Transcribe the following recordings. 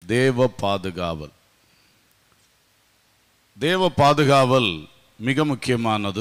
தேவ பாதுகாவல் தேவ பாதுகாவல் மிக முக்கியமானது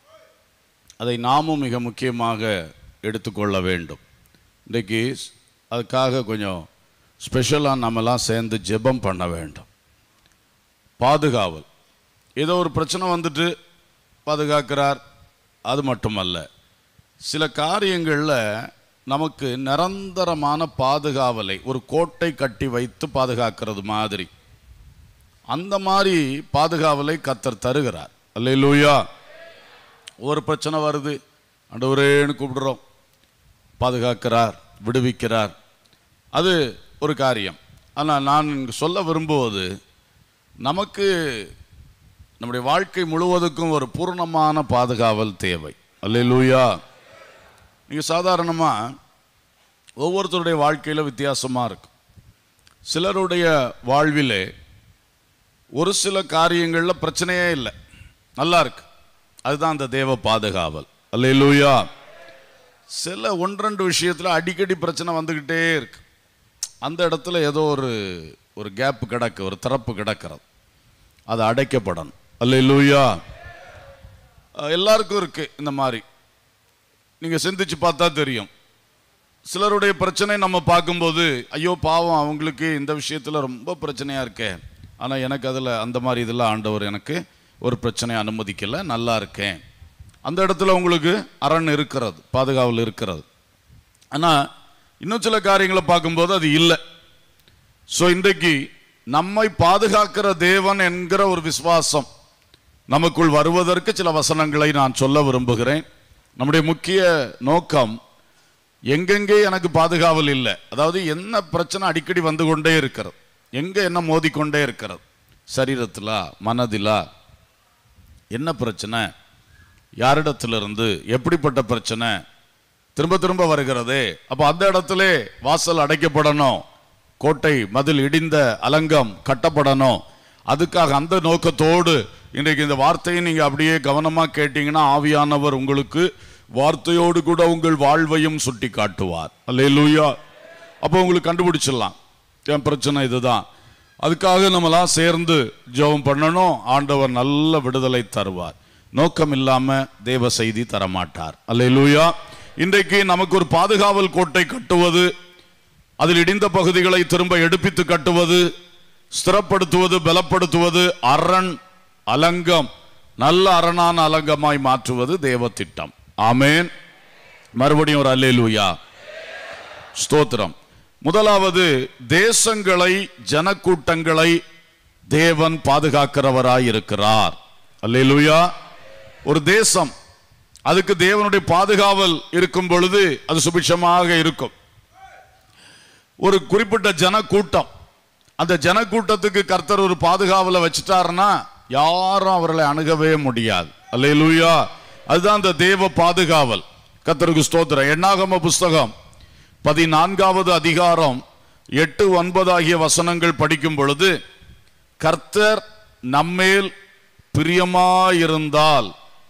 அதை நாமும் மிக முக்கியமாக எடுத்துக்கொள்ள வேண்டும் இன்றைக்கு அதுக்காக கொஞ்சம் ஸ்பெஷலாக நம்மலாம் சேர்ந்து ஜெபம் பண்ண வேண்டும் பாதுகாவல் ஏதோ ஒரு பிரச்சனை வந்துட்டு பாதுகாக்கிறார் அது மட்டுமல்ல சில காரியங்களில் நமக்கு நிரந்தரமான பாதுகாவலை ஒரு கோட்டை கட்டி வைத்து பாதுகாக்கிறது மாதிரி அந்த மாதிரி பாதுகாவலை கத்தர் தருகிறார் அல்லேலூயா ஒரு பிரச்சனை வருது ஆண்டவரேன்னு கூப்பிடுறோம் பாதுகாக்கிறார் விடுவிக்கிறார் அது ஒரு காரியம் ஆனால் நான் இங்கு சொல்ல விரும்புவது நமக்கு நம்முடைய வாழ்க்கை முழுவதுக்கும் ஒரு பூர்ணமான பாதுகாவல் தேவை அல்லேலூயா நீங்கள் சாதாரணமாக ஒவ்வொருத்தருடைய வாழ்க்கையில் வித்தியாசமாக இருக்கும் சிலருடைய வாழ்விலே ஒரு சில காரியங்களில் பிரச்சனையே இல்லை நல்லா இருக்கு அதுதான் அந்த தேவ பாதுகாவல் அல்லேலூயா சில ஒன்றெண்டு விஷயத்தில் அடிக்கடி பிரச்சனை வந்துக்கிட்டே இருக்கு அந்த இடத்துல ஏதோ ஒரு ஒரு கேப் கிடக்கு ஒரு திறப்பு கிடக்கிறது அது அடைக்கப்படணும் அல்லேலூயா அஹ் எல்லாருக்கும் இருக்கு இந்த மாதிரி நீங்கள் சிந்திச்சு பார்த்தா தெரியும் சிலருடைய பிரச்சனை நம்ம பார்க்கும்போது ஐயோ பாவம் அவங்களுக்கு இந்த விஷயத்தில் ரொம்ப பிரச்சனையாக இருக்கே ஆனால் எனக்கு அதில் அந்த மாதிரி இதெல்லாம் ஆண்டவர் எனக்கு ஒரு பிரச்சனையை அனுமதிக்கலை நல்லா இருக்கேன் அந்த இடத்துல உங்களுக்கு அரண் இருக்கிறது பாதுகாவல் இருக்கிறது ஆனால் இன்னும் சில காரியங்களை பார்க்கும்போது அது இல்லை ஸோ இன்றைக்கு நம்மை பாதுகாக்கிற தேவன் என்கிற ஒரு விசுவாசம் நமக்குள் வருவதற்கு சில வசனங்களை நான் சொல்ல விரும்புகிறேன் நம்முடைய முக்கிய நோக்கம் எங்கெங்கே எனக்கு பாதுகாவல் இல்லை அதாவது என்ன பிரச்சனை அடிக்கடி வந்து கொண்டே இருக்கிறது எங்கே என்ன மோதிக்கொண்டே இருக்கிறது சரீரத்திலா மனதிலா என்ன பிரச்சனை யாரிடத்திலிருந்து எப்படிப்பட்ட பிரச்சனை திரும்ப திரும்ப வருகிறதே அப்போ அந்த இடத்திலே வாசல் அடைக்கப்படணும் கோட்டை மதில் இடிந்த அலங்கம் கட்டப்படணும் அதுக்காக அந்த நோக்கத்தோடு இன்றைக்கு இந்த வார்த்தையை நீங்க அப்படியே கவனமா கேட்டீங்கன்னா ஆவியானவர் உங்களுக்கு வார்த்தையோடு கூட உங்கள் வாழ்வையும் சுட்டி காட்டுவார் அல்லேலூயா அப்போ உங்களுக்கு கண்டுபிடிச்சிடலாம் என் பிரச்சனை இதுதான் அதுக்காக நம்மளாம் சேர்ந்து ஜெபம் பண்ணணும் ஆண்டவர் நல்ல விடுதலை தருவார் நோக்கம் இல்லாம தேவ செய்தி தரமாட்டார் அல்லேலூயா இன்றைக்கு நமக்கு ஒரு பாதுகாவல் கோட்டை கட்டுவது அதில் இடிந்த பகுதிகளை திரும்ப எடுப்பித்து கட்டுவது ஸ்திரப்படுத்துவது பலப்படுத்துவது அரண் அலங்கம் நல்ல அரணான அலங்கமாய் மாற்றுவது தேவ திட்டம் ஆமேன் மறுபடியும் ஒரு அல்லேலூயா ஸ்தோத்திரம் முதலாவது தேசங்களை ஜனக்கூட்டங்களை தேவன் பாதுகாக்கிறவராய் இருக்கிறார் அல்லேலூயா ஒரு தேசம் அதுக்கு தேவனுடைய பாதுகாவல் இருக்கும் பொழுது அது சுபிட்சமாக இருக்கும் ஒரு குறிப்பிட்ட ஜனக்கூட்டம் அந்த ஜனக்கூட்டத்துக்கு கர்த்தர் ஒரு பாதுகாவலை வச்சுட்டாருன்னா யாரும் அவர்களை அணுகவே முடியாது அல்லேலூயா அதுதான் அந்த தேவ பாதுகாவல் கர்த்தருக்கு ஸ்தோத்திரம் எண்ணாகம புஸ்தகம் பதினான்காவது அதிகாரம் எட்டு ஒன்பது ஆகிய வசனங்கள் படிக்கும் பொழுது கர்த்தர் நம்மேல் பிரியமாயிருந்தால்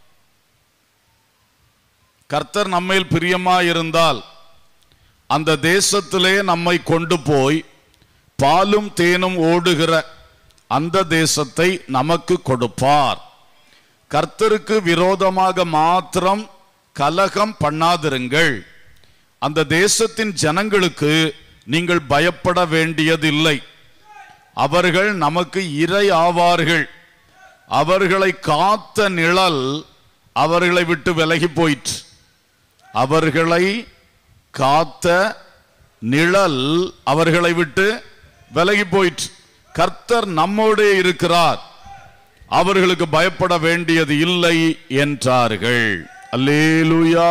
கர்த்தர் நம்மேல் பிரியமாயிருந்தால் அந்த தேசத்திலே நம்மை கொண்டு போய் பாலும் தேனும் ஓடுகிற அந்த தேசத்தை நமக்கு கொடுப்பார் கர்த்தருக்கு விரோதமாக மாத்திரம் கலகம் பண்ணாதிருங்கள் அந்த தேசத்தின் ஜனங்களுக்கு நீங்கள் பயப்பட வேண்டியதில்லை அவர்கள் நமக்கு இரை ஆவார்கள் அவர்களை காத்த நிழல் அவர்களை விட்டு விலகி போயிற்று அவர்களை காத்த நிழல் அவர்களை விட்டு விலகி போயிற்று கர்த்தர் நம்மோடே இருக்கிறார் அவர்களுக்கு பயப்பட வேண்டியது இல்லை என்றார்கள் அல்லேலூயா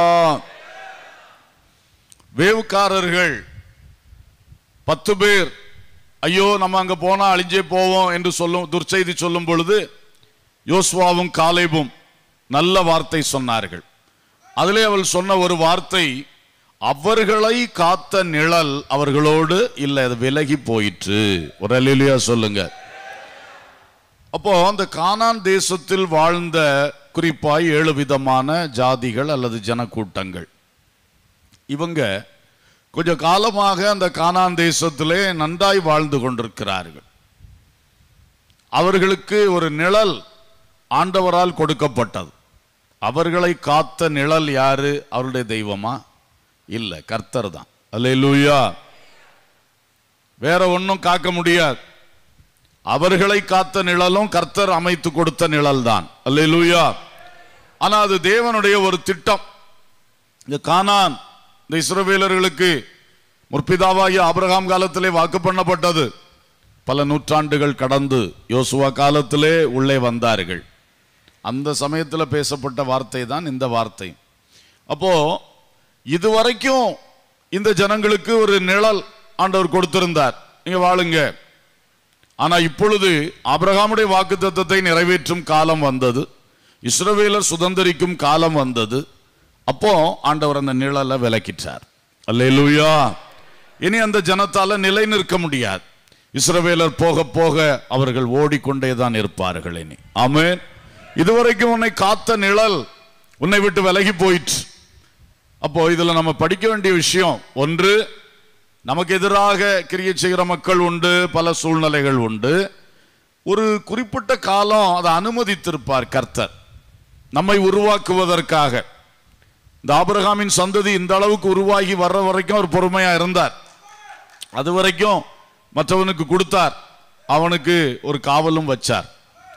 வேவுக்காரர்கள் பத்து பேர் ஐயோ நம்ம அங்க போனா அழிஞ்சே போவோம் என்று சொல்லும் துர்ச்செய்தி சொல்லும் பொழுது யோசுவாவும் காலேபும் நல்ல வார்த்தை சொன்னார்கள் அதிலே அவள் சொன்ன ஒரு வார்த்தை அவர்களை காத்த நிழல் அவர்களோடு இல்லை அது விலகி போயிற்று ஒரு அல்லேலூயா சொல்லுங்க அப்போ அந்த கானான் தேசத்தில் வாழ்ந்த குறிப்பாய் ஏழு விதமான ஜாதிகள் அல்லது ஜனக்கூட்டங்கள் இவங்க கொஞ்ச காலமாக அந்த கானான் தேசத்திலே நன்றாய் வாழ்ந்து கொண்டிருக்கிறார்கள் அவர்களுக்கு ஒரு நிழல் ஆண்டவரால் கொடுக்கப்பட்டது அவர்களை காத்த நிழல் யாரு அவருடைய தெய்வமா இல்ல கர்த்தர் தான் அல்லேலூயா வேற ஒன்றும் காக்க முடியாது அவர்களை காத்த நிழலும் கர்த்தர் அமைத்து கொடுத்த நிழல் தான் அல்லேலூயா ஆனா அது தேவனுடைய ஒரு திட்டம் இந்த கானான் இந்த இஸ்ரவேலர்களுக்கு முற்பிதாவாகிய ஆபிரகாம் காலத்திலே வாக்கு பண்ணப்பட்டது பல நூற்றாண்டுகள் கடந்து யோசுவா காலத்திலே உள்ளே வந்தார்கள் அந்த சமயத்தில் பேசப்பட்ட வார்த்தை தான் இந்த வார்த்தை அப்போ இதுவரைக்கும் இந்த ஜனங்களுக்கு ஒரு நிழல் ஆண்டவர் கொடுத்திருந்தார் நீங்க வாழுங்க ஆனா இப்பொழுது ஆபிரகாமுடைய வாக்கு தத்தத்தை நிறைவேற்றும் காலம் வந்தது இஸ்ரவேலர் சுதந்திரிக்கும் காலம் வந்தது அப்போ ஆண்டவர் அந்த நிழலை விலக்கிட்டார் அல்லேலூயா இனி அந்த ஜனத்தால நிலை நிற்க முடியாது இஸ்ரவேலர் போக போக அவர்கள் ஓடிக்கொண்டே தான் இருப்பார்கள் இனி ஆமென் இதுவரைக்கும் உன்னை காத்த நிழல் உன்னை விட்டு விலகி போயிற்று அப்போ இதுல நம்ம படிக்க வேண்டிய விஷயம் ஒன்று நமக்கு எதிராக கிரியை செய்கிற மக்கள் உண்டு பல சூழ்நிலைகள் உண்டு ஒரு குறிப்பிட்ட காலம் அதை அனுமதித்திருப்பார் கர்த்தர் நம்மை உருவாக்குவதற்காக இந்த ஆபிரகாமின் சந்ததி இந்த அளவுக்கு உருவாகி வர்ற வரைக்கும் அவர் பொறுமையா இருந்தார் அது வரைக்கும் மற்றவனுக்கு கொடுத்தார் அவனுக்கு ஒரு காவலும் வச்சார்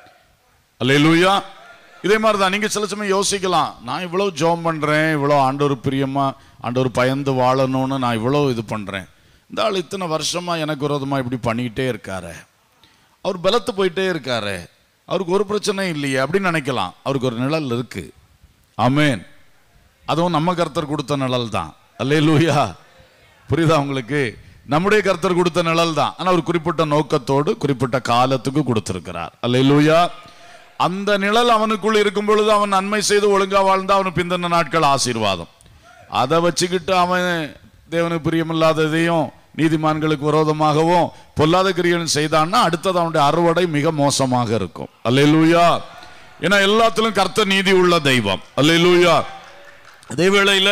அல்லேலூயா இதே மாதிரி தான் நீங்க சில சமயம் யோசிக்கலாம் நான் இவ்வளவு ஜோம் பண்றேன் இவ்வளவு ஆண்டவர் பிரியமா ஆண்டவர் பயந்து வாழணும்னு நான் இவ்வளவு இது பண்றேன் இந்த ஆள் இத்தனை வருஷமா எனக்கு விரோதமா இப்படி பண்ணிக்கிட்டே இருக்காரு அவர் பலத்து போயிட்டே இருக்காரு அவருக்கு ஒரு பிரச்சனையும் இல்லையே அப்படின்னு நினைக்கலாம் அவருக்கு ஒரு நிழல் இருக்கு ஆமென் அதுவும் நம்ம கர்த்தர் கொடுத்த நிழல் தான் அல்லே லூயா புரியுதா உங்களுக்கு நம்முடைய கர்த்தர் கொடுத்த நிழல் தான் ஆனா ஒரு குறிப்பிட்ட நோக்கத்தோடு குறிப்பிட்ட காலத்துக்கு கொடுத்திருக்கிறார் அல்லே லூயா அந்த நிழல் அவனுக்குள் இருக்கும் பொழுது அவன் நன்மை செய்து ஒழுங்கா வாழ்ந்தா அவனுக்கு பிந்தின நாட்கள் ஆசீர்வாதம் அதை வச்சுக்கிட்டு அவன் தேவனுக்கு பிரியமில்லாததையும் நீதிமான்களுக்கு விரோதமாகவும் பொல்லாத கிரியைகளும் செய்தான்னா அடுத்தது அவனுடைய அறுவடை மிக மோசமாக இருக்கும் அல்லேலூயா ஏன்னா எல்லாத்திலும் கர்த்த நீதி உள்ள தெய்வம் அல்லேலூயா அதே வேளையில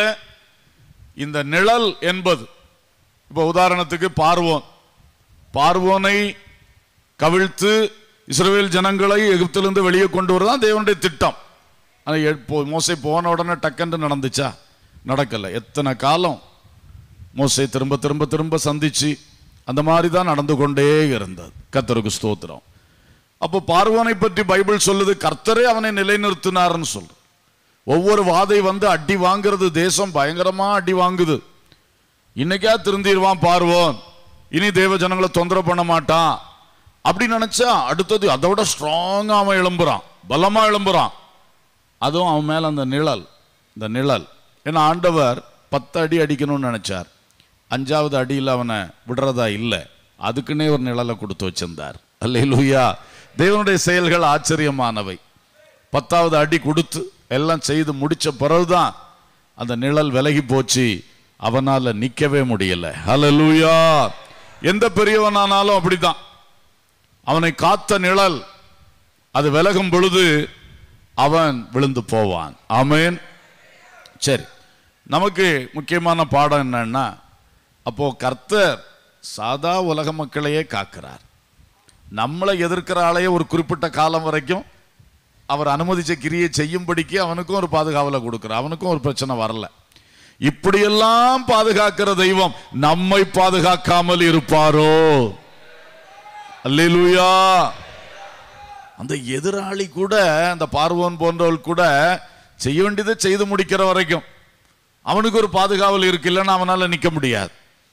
இந்த நிழல் என்பது இப்போ உதாரணத்துக்கு பார்வோன் பார்வோனை கவிழ்த்து இஸ்ரவேல் ஜனங்களை எகிப்திலிருந்து வெளியே கொண்டு வரதான் தேவனுடைய திட்டம் ஆனால் எ- போ- மோசே போன உடனே டக்குன்னு நடந்துச்சா நடக்கல எத்தனை காலம் மோசே திரும்ப திரும்ப திரும்ப சந்திச்சு அந்த மாதிரி தான் நடந்து கொண்டே இருந்தது கர்த்தருக்கு ஸ்தோத்திரம் அப்போ பார்வோனை பற்றி பைபிள் சொல்லுது கர்த்தரே அவனை நிலைநிறுத்தினார்னு சொல்லு ஒவ்வொரு வாதை வந்து அடி வாங்குறது தேசம் பயங்கரமா அடி வாங்குது இன்னைக்கா திருந்திடுவான் பார்வோன் இனி தேவ ஜனங்களை தொந்தரவு பண்ண மாட்டான் அப்படி நினைச்சா அடுத்தது அதை விட ஸ்ட்ராங்கா அவன் எழும்புறான் பலமா எழும்புறான் அதுவும் அவன் மேல அந்த நிழல் இந்த நிழல் ஏன்னா ஆண்டவர் பத்து அடி அடிக்கணும்னு நினைச்சார் அஞ்சாவது அடியில் அவனை விடுறதா இல்லை அதுக்குன்னே ஒரு நிழலை கொடுத்து வச்சிருந்தார் அல்லேலூயா தேவனுடைய செயல்கள் ஆச்சரியமானவை பத்தாவது அடி கொடுத்து எல்லாம் செய்து முடிச்ச பிறகுதான் அந்த நிழல் விலகி போச்சு அவனால நிக்கவே முடியல ஹalleluya எந்த பெரியவனானாலும் அப்படிதான் அவனை காத்த நிழல் அது விலகும் பொழுது அவன் விழுந்து போவான் ஆமென் சரி நமக்கு முக்கியமான பாடம் என்னன்னா அப்போ கர்த்தர் சாதா உலக மக்களையே காக்கிறார் நம்மளை எதிர்க்கிற ஆளையே ஒரு குறிப்பிட்ட காலம் வரைக்கும் அவர் அனுமதிச்ச கிரியை செய்யும்படிக்கு அவனுக்கும் ஒரு பாதுகாவலை கொடுக்கிறார் அவனுக்கும் ஒரு பிரச்சனை வரல இப்படியெல்லாம் பாதுகாக்கிற தெய்வம் நம்மை பாதுகாக்காமல் இருப்பாரோ அல்லேலூயா அந்த எதிராளி கூட அந்த பார்வோன் போன்றவள் கூட செய்ய வேண்டியதை செய்து முடிக்கிற வரைக்கும் அவனுக்கு ஒரு பாதுகாவல் இருக்கு இல்லைன்னா அவனால நிக்க முடியாது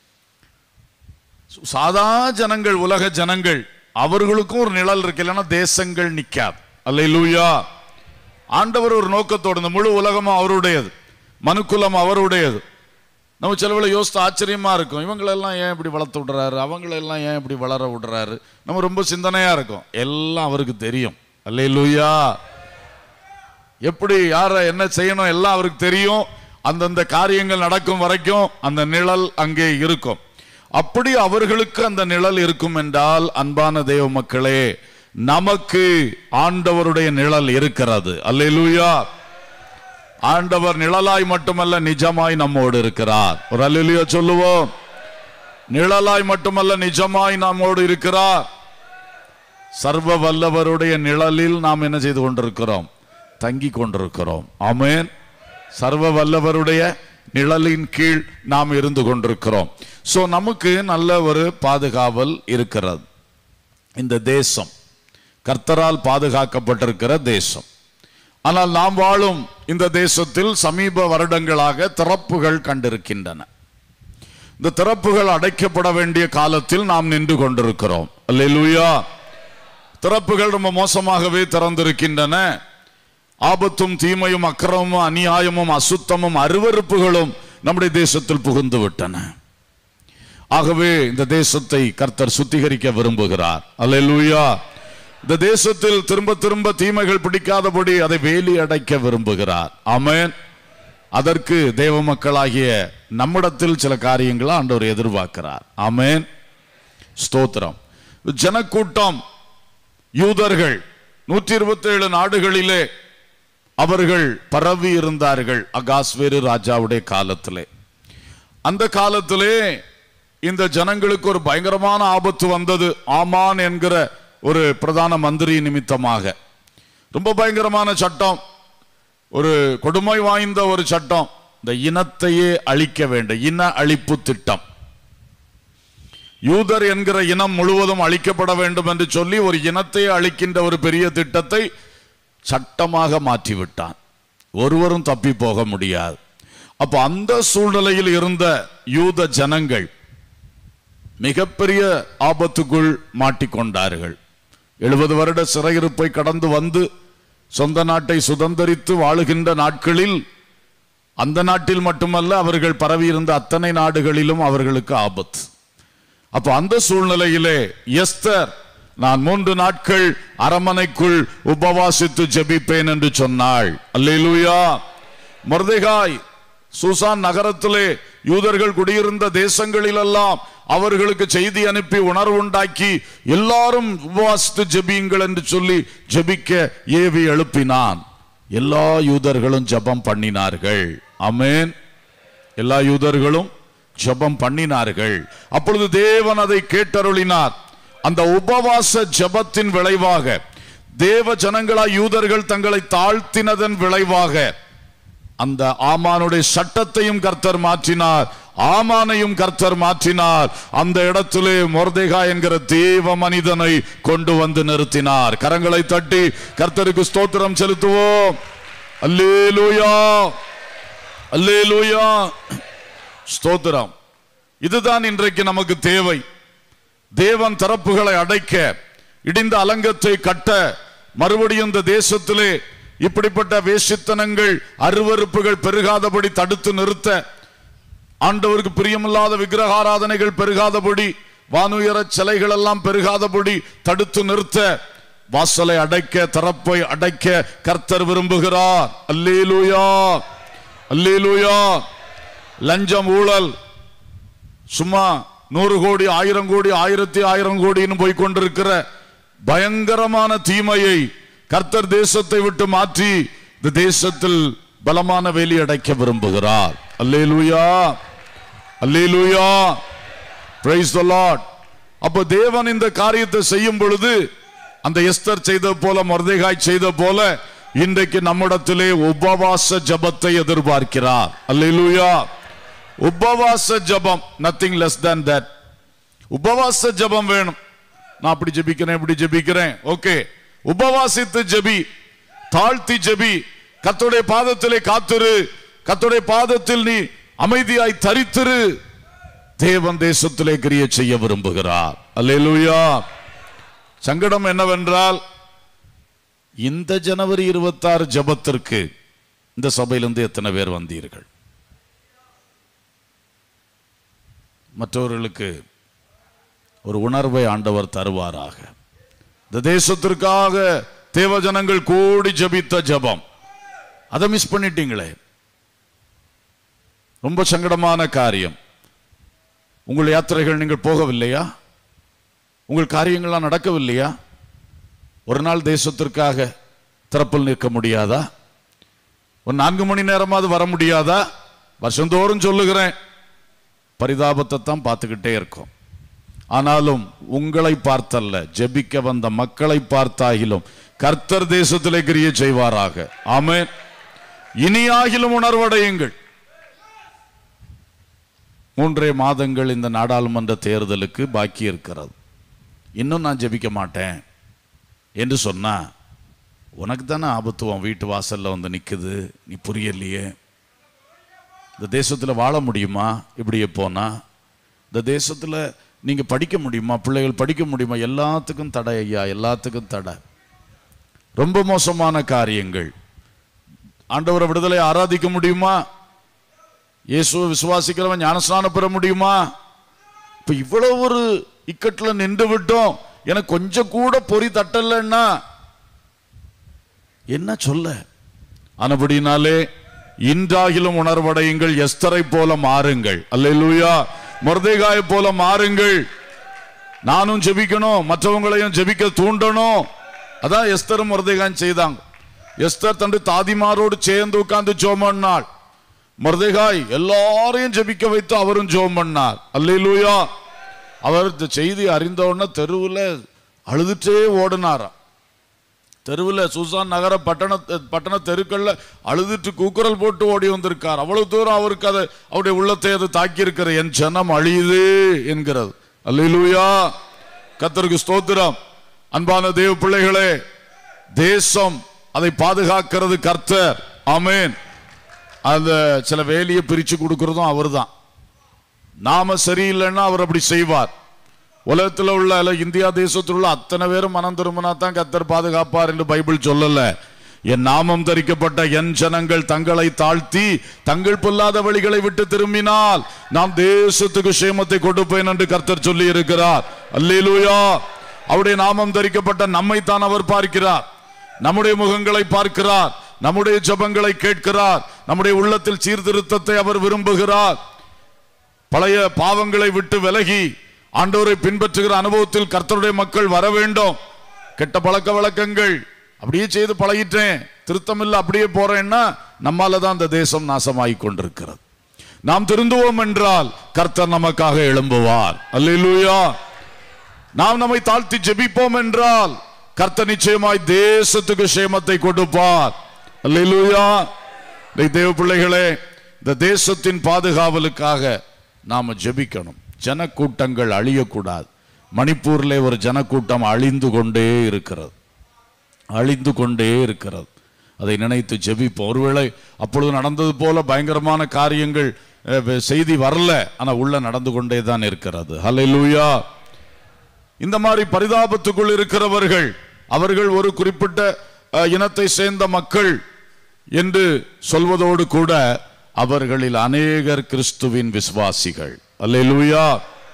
சாதா ஜனங்கள் உலக ஜனங்கள் அவர்களுக்கும் ஒரு நிழல் இருக்கு இல்லைன்னா தேசங்கள் நிக்காது அல்லேலூயா ஆண்டவர் ஒரு நோக்கத்தோடு இந்த முழு உலகமும் அவருடையது மனுக்குலம் அவருடையது நம்ம சிலவுல யோசித்து ஆச்சரியமா இருக்கும் இவங்களெல்லாம் ஏன் இப்படி வளர்த்து விடுறாரு அவங்களெல்லாம் ஏன் இப்படி வளர விடுறாரு நம்ம ரொம்ப சிந்தனையா இருக்கும் எல்லாம் அவருக்கு தெரியும் அல்லேலூயா எப்படி யாரை என்ன செய்யணும் எல்லாம் அவருக்கு தெரியும் அந்தந்த காரியங்கள் நடக்கும் வரைக்கும் அந்த நிழல் அங்கே இருக்கும் அப்படி அவர்களுக்கு அந்த நிழல் இருக்கும் என்றால் அன்பான தேவ மக்களே நமக்கு ஆண்டவருடைய நிழல் இருக்கிறது அல்லேலூயா ஆண்டவர் நிழலாய் மட்டுமல்ல நிஜமாய் நம்மோடு இருக்கிறார் ஒரு அல்லிலியோ சொல்லுவோம் நிழலாய் மட்டுமல்ல நிஜமாய் நம்மோடு இருக்கிறார் சர்வ வல்லவருடைய நிழலில் நாம் என்ன செய்து கொண்டிருக்கிறோம் தங்கி கொண்டிருக்கிறோம் ஆமென் சர்வ வல்லவருடைய நிழலின் கீழ் நாம் இருந்து கொண்டிருக்கிறோம் சோ நமக்கு நல்ல ஒரு பாதுகாவல் இருக்கிறது இந்த தேசம் கர்த்தரால் பாதுகாக்கப்பட்டிருக்கிற தேசம் ஆனால் நாம் வாழும் இந்த தேசத்தில் சமீப வருடங்களாக திறப்புகள் கண்டிருக்கின்றன இந்த திறப்புகள் அடைக்கப்பட வேண்டிய காலத்தில் நாம் நின்று கொண்டிருக்கிறோம் அல்லேலூயா திறப்புகள் ரொம்ப மோசமாகவே திறந்திருக்கின்றன ஆபத்தும் தீமையும் அக்கிரமும் அநியாயமும் அசுத்தமும் அருவருப்புகளும் நம்முடைய தேசத்தில் புகுந்து விட்டன ஆகவே இந்த தேசத்தை கர்த்தர் சுத்திகரிக்க விரும்புகிறார் அல்லேலூயா இந்த தேசத்தில் திரும்ப திரும்ப தீமைகள் பிடிக்காதபடி அதை வேலி அடைக்க விரும்புகிறார் ஆமென் அதற்கு தேவ மக்களாகிய நம்மிடத்தில் சில காரியங்களை ஆண்டவர் எதிர்பார்க்கிறார் ஆமென் ஸ்தோத்திரம் ஜனக்கூட்டம் யூதர்கள் நூற்றி இருபத்தி ஏழு நாடுகளிலே அவர்கள் பரவி இருந்தார்கள் அகாஸ்வேரு ராஜாவுடைய காலத்திலே அந்த காலத்திலே இந்த ஜனங்களுக்கு ஒரு பயங்கரமான ஆபத்து வந்தது ஆமான் என்கிற ஒரு பிரதான மந்திரி நிமித்தமாக ரொம்ப பயங்கரமான சட்டம் ஒரு கொடுமை வாய்ந்த ஒரு சட்டம் இந்த இனத்தையே அழிக்க வேண்டும் இன அழிப்பு திட்டம் யூதர் என்கிற இனம் முழுவதும் அழிக்கப்பட வேண்டும் என்று சொல்லி ஒரு இனத்தை அழிக்கின்ற ஒரு பெரிய திட்டத்தை சட்டமாக மாற்றிவிட்டான் ஒருவரும் தப்பி போக முடியாது அப்ப அந்த சூழ்நிலையில் இருந்த யூத ஜனங்கள் மிகப்பெரிய ஆபத்துக்குள் மாட்டிக்கொண்டார்கள் எழுபது வருட சிறையிருப்பை கடந்து வந்து சொந்த நாட்டை சுதந்திரித்து வாழுகின்ற நாட்களில் அந்த நாட்டில் மட்டுமல்ல அவர்கள் பரவியிருந்த அத்தனை நாடுகளிலும் அவர்களுக்கு ஆபத்து அப்ப அந்த சூழ்நிலையிலே எஸ்தர் நான் மூன்று நாட்கள் அரமனைக்குள் உபவாசித்து ஜெபிப்பேன் என்று சொன்னாள் அல்லேலூயா மொர்தெகாய் சூசான் நகரத்திலே யூதர்கள் குடியிருந்த தேசங்களிலெல்லாம் அவர்களுக்கு செய்தி அனுப்பி உணர்வு உண்டாக்கி எல்லாரும் உபவாசித்து ஜெபியுங்கள் என்று சொல்லி ஜெபிக்க ஏவி எழுப்பினான் எல்லா யூதர்களும் ஜெபம் பண்ணினார்கள் ஆமென் எல்லா யூதர்களும் ஜெபம் பண்ணினார்கள் அப்பொழுது தேவன் அதை கேட்டருளினார் அந்த உபவாச ஜெபத்தின் விளைவாக தேவ ஜனங்களாய் யூதர்கள் தங்களை தாழ்த்தினதன் விளைவாக அந்த ஆமானுடைய சட்டத்தையும் கர்த்தர் மாற்றினார் ஆமானையும் கர்த்தர் மாற்றினார் அந்த இடத்திலே மொர்தேகா என்கிற தேவ மனிதனை கொண்டு வந்து நிறுத்தினார் கரங்களை தட்டி கர்த்தருக்கு ஸ்தோத்திரம் செலுத்துவோம் அல்லேலூயா அல்லேலூயா ஸ்தோத்திரம் இதுதான் இன்றைக்கு நமக்கு தேவை தேவன் தரப்புகளை அடைக்க இடிந்த அலங்கத்தை கட்ட மறுபடியும் இந்த தேசத்திலே இப்படிப்பட்ட வேசித்தனங்கள் அருவருப்புகள் பெருகாதபடி தடுத்து நிறுத்த ஆண்டவருக்கு பிரியமில்லாத விக்கிரகாராதனைகள் பெருகாதபடி வானுயர சிலைகள் எல்லாம் பெருகாதபடி தடுத்து நிறுத்த வாசலை அடைக்க தரப்பை அடைக்க கர்த்தர் விரும்புகிறார் அல்லேலூயா அல்லேலூயா லஞ்சம் ஊழல் சும்மா நூறு கோடி ஆயிரம் கோடி ஆயிரத்தி ஆயிரம் கோடின்னு போய் கொண்டிருக்கிற பயங்கரமான தீமையை கர்த்தர் தேசத்தை விட்டு மாற்றி இந்த தேசத்தில் பலமான வேலி அடைக்க விரும்புகிறார் அல்லேலூயா அல்லேலூயா பிரைஸ் த லார்ட் அப்ப தேவன் இந்த காரியத்தை செய்யும் பொழுது அந்த எஸ்தர் செய்த போல மொர்தேகாய் செய்த போல இன்றைக்கு நம்மிடத்திலே உபவாச ஜபத்தை எதிர்பார்க்கிறார் அல்லேலூயா உபவாச ஜபம் நத்திங் லெஸ் than that உபவாச ஜபம் வேணும் நான் அப்படி ஜெபிக்கிறேன் இப்படி ஜெபிக்கிறேன் ஓகே உபவாசித்து ஜெபி தாழ்த்தி ஜெபி கர்த்தருடைய பாதத்திலே காத்திரு கர்த்தருடைய பாதத்தில் நீ அமைதியாய் தரித்திரு தேவன் தேசத்திலே கிரிய செய்ய விரும்புகிறார் அல்லேலூயா சங்கடம் என்னவென்றால் இந்த ஜனவரி இருபத்தாறு ஜபத்திற்கு இந்த சபையிலிருந்து எத்தனை பேர் வந்தீர்கள் மற்றவர்களுக்கு ஒரு உணர்வை ஆண்டவர் தருவாராக இந்த தேசத்திற்காக தேவ ஜனங்கள் கூடி ஜபித்த ஜபம் அதை மிஸ் பண்ணிட்டீங்களே ரொம்ப சங்கடமான காரியம் உங்கள் யாத்திரைகள் நீங்கள் போகவில்லையா உங்கள் காரியங்கள்லாம் நடக்கவில்லையா ஒரு நாள் தேசத்திற்காக திறப்பில் நிற்க முடியாதா ஒரு நான்கு மணி நேரமாவது வர முடியாதா வருஷந்தோறும் சொல்லுகிறேன் பரிதாபத்தை தான் பார்த்துக்கிட்டே இருக்கோம் ஆனாலும் உங்களை பார்த்தல்ல ஜெபிக்க வந்த மக்களை பார்த்தாகிலும் கர்த்தர் தேசத்திலே கிரிய செய்வாராக ஆமென் இனியாகிலும் உணர்வடையுங்கள் மூன்றே மாதங்கள் இந்த நாடாளுமன்ற தேர்தலுக்கு பாக்கி இருக்கிறது இன்னும் நான் ஜெபிக்க மாட்டேன் என்று சொன்னா உனக்கு தானே ஆபத்து உன் வீட்டு வாசல்ல வந்து நிக்குது நீ புரியலையே இந்த தேசத்தில் வாழ முடியுமா இப்படியே போனா இந்த தேசத்தில் நீங்க படிக்க முடியுமா பிள்ளைகள் படிக்க முடியுமா எல்லாத்துக்கும் தடை ஐயா எல்லாத்துக்கும் தடை ரொம்ப மோசமான காரியங்கள் ஆண்டவரை விடுதலை ஆராதிக்க முடியுமா இயேசுவை விசுவாசிக்கிறவன் ஞானஸ்நானம் பெற முடியுமா இப்ப இவ்வளவு ஒரு இக்கட்டுல நின்று விட்டோம் எனக்கு கொஞ்சம் கூட பொறி தட்டலன்னா என்ன சொல்ல ஆனபடினாலே இன்றாகிலும் உணர்வடையுங்கள் எஸ்தரை போல மாறுங்கள் அல்லேலூயா மொர்தேகாய போல மாறுங்கள் நானும் ஜெபிக்கணும் மற்றவங்களையும் ஜெபிக்க தூண்டணும் அதான் எஸ்தரும் மொர்தேகாயும் செய்தாங்க எஸ்தர் தண்டு தாதிமாரோடு சேர்ந்து உட்கார்ந்து ஜோம் பண்ணாள் மொர்தேகாய் எல்லாரையும் ஜெபிக்க வைத்து அவரும் ஜோம் பண்ணார் அல்லேலூயா அவர் இந்த செய்தி அறிந்த உடனே தெருவில் அழுதுட்டே ஓடினாராம் தெருவில் சூசான் நகர பட்டண பட்டண தெருக்கள்ல அழுதுட்டு கூக்குரல் போட்டு ஓடி வந்திருக்கார் அவ்வளவு தூரம் அவருக்கு அதை அவருடைய உள்ளத்தை அது தாக்கி இருக்கிற என் ஜனம் அழியுது என்கிறது அல்லேலூயா கத்தருக்கு ஸ்தோத்திரம் அன்பான தேவ பிள்ளைகளே தேசம் அதை பாதுகாக்கிறது கர்த்தர் ஆமென் அந்த சில வேலையை பிரிச்சு கொடுக்கறதும் அவர்தான் நாம சரியில்லைன்னா அவர் அப்படி செய்வார் உலகத்தில் உள்ள அல்ல இந்தியா தேசத்தில் உள்ள அத்தனை பேரும் மனம் திரும்பினா தான் கத்தர் பாதுகாப்பார் என்று பைபிள் சொல்லல என் நாமம் தரிக்கப்பட்ட என் ஜனங்கள் தங்களை தாழ்த்தி தங்கள் பொல்லாத வழிகளை விட்டு திரும்பினால் நாம் தேசத்துக்கு சேமத்தை கொடுப்பேன் என்று கர்த்தர் சொல்லி இருக்கிறார் அல்லேலூயா அவருடைய நாமம் தரிக்கப்பட்ட நம்மை தான் அவர் பார்க்கிறார் நம்முடைய முகங்களை பார்க்கிறார் நம்முடைய ஜபங்களை கேட்கிறார் நம்முடைய உள்ளத்தில் சீர்திருத்தத்தை அவர் விரும்புகிறார் பழைய பாவங்களை விட்டு விலகி ஆண்டவரை பின்பற்றுகிற அனுபவத்தில் கர்த்தருடைய மக்கள் வர வேண்டும் கெட்ட பழக்க வழக்கங்கள் அப்படியே செய்து பழகிட்டேன் திருத்தம் இல்லை அப்படியே போறேன்னா நம்மால தான் இந்த தேசம் நாசமாகி கொண்டிருக்கிறது நாம் திருந்துவோம் என்றால் கர்த்தர் நமக்காக எழும்புவார் அல்லேலூயா நாம் நம்மை தாழ்த்தி ஜெபிப்போம் என்றால் கர்த்தர் நிச்சயமாய் தேசத்துக்கு சேமத்தை கொடுப்பார் அல்லேலூயா தேவ பிள்ளைகளே இந்த தேசத்தின் பாதுகாவலுக்காக நாம ஜெபிக்கணும் ஜனக்கூட்டங்கள் அழியக்கூடாது மணிப்பூர்ல ஒரு ஜனக்கூட்டம் அழிந்து கொண்டே இருக்கிறது அழிந்து கொண்டே இருக்கிறது அதை நினைத்து ஜெபிப்போம் ஒருவேளை அப்பொழுது நடந்தது போல பயங்கரமான காரியங்கள் அஹ், செய்தி வரல ஆனா உள்ள நடந்து கொண்டே தான் இருக்கிறது ஹalleluya இந்த மாதிரி பரிதாபத்துக்குள் இருக்கிறவர்கள் அவர்கள் ஒரு குறிப்பிட்ட அஹ், இனத்தை சேர்ந்த மக்கள் என்று சொல்வதோடு கூட அவர்களில் அநேகர் கிறிஸ்துவின் விசுவாசிகள் அல்லேலூயா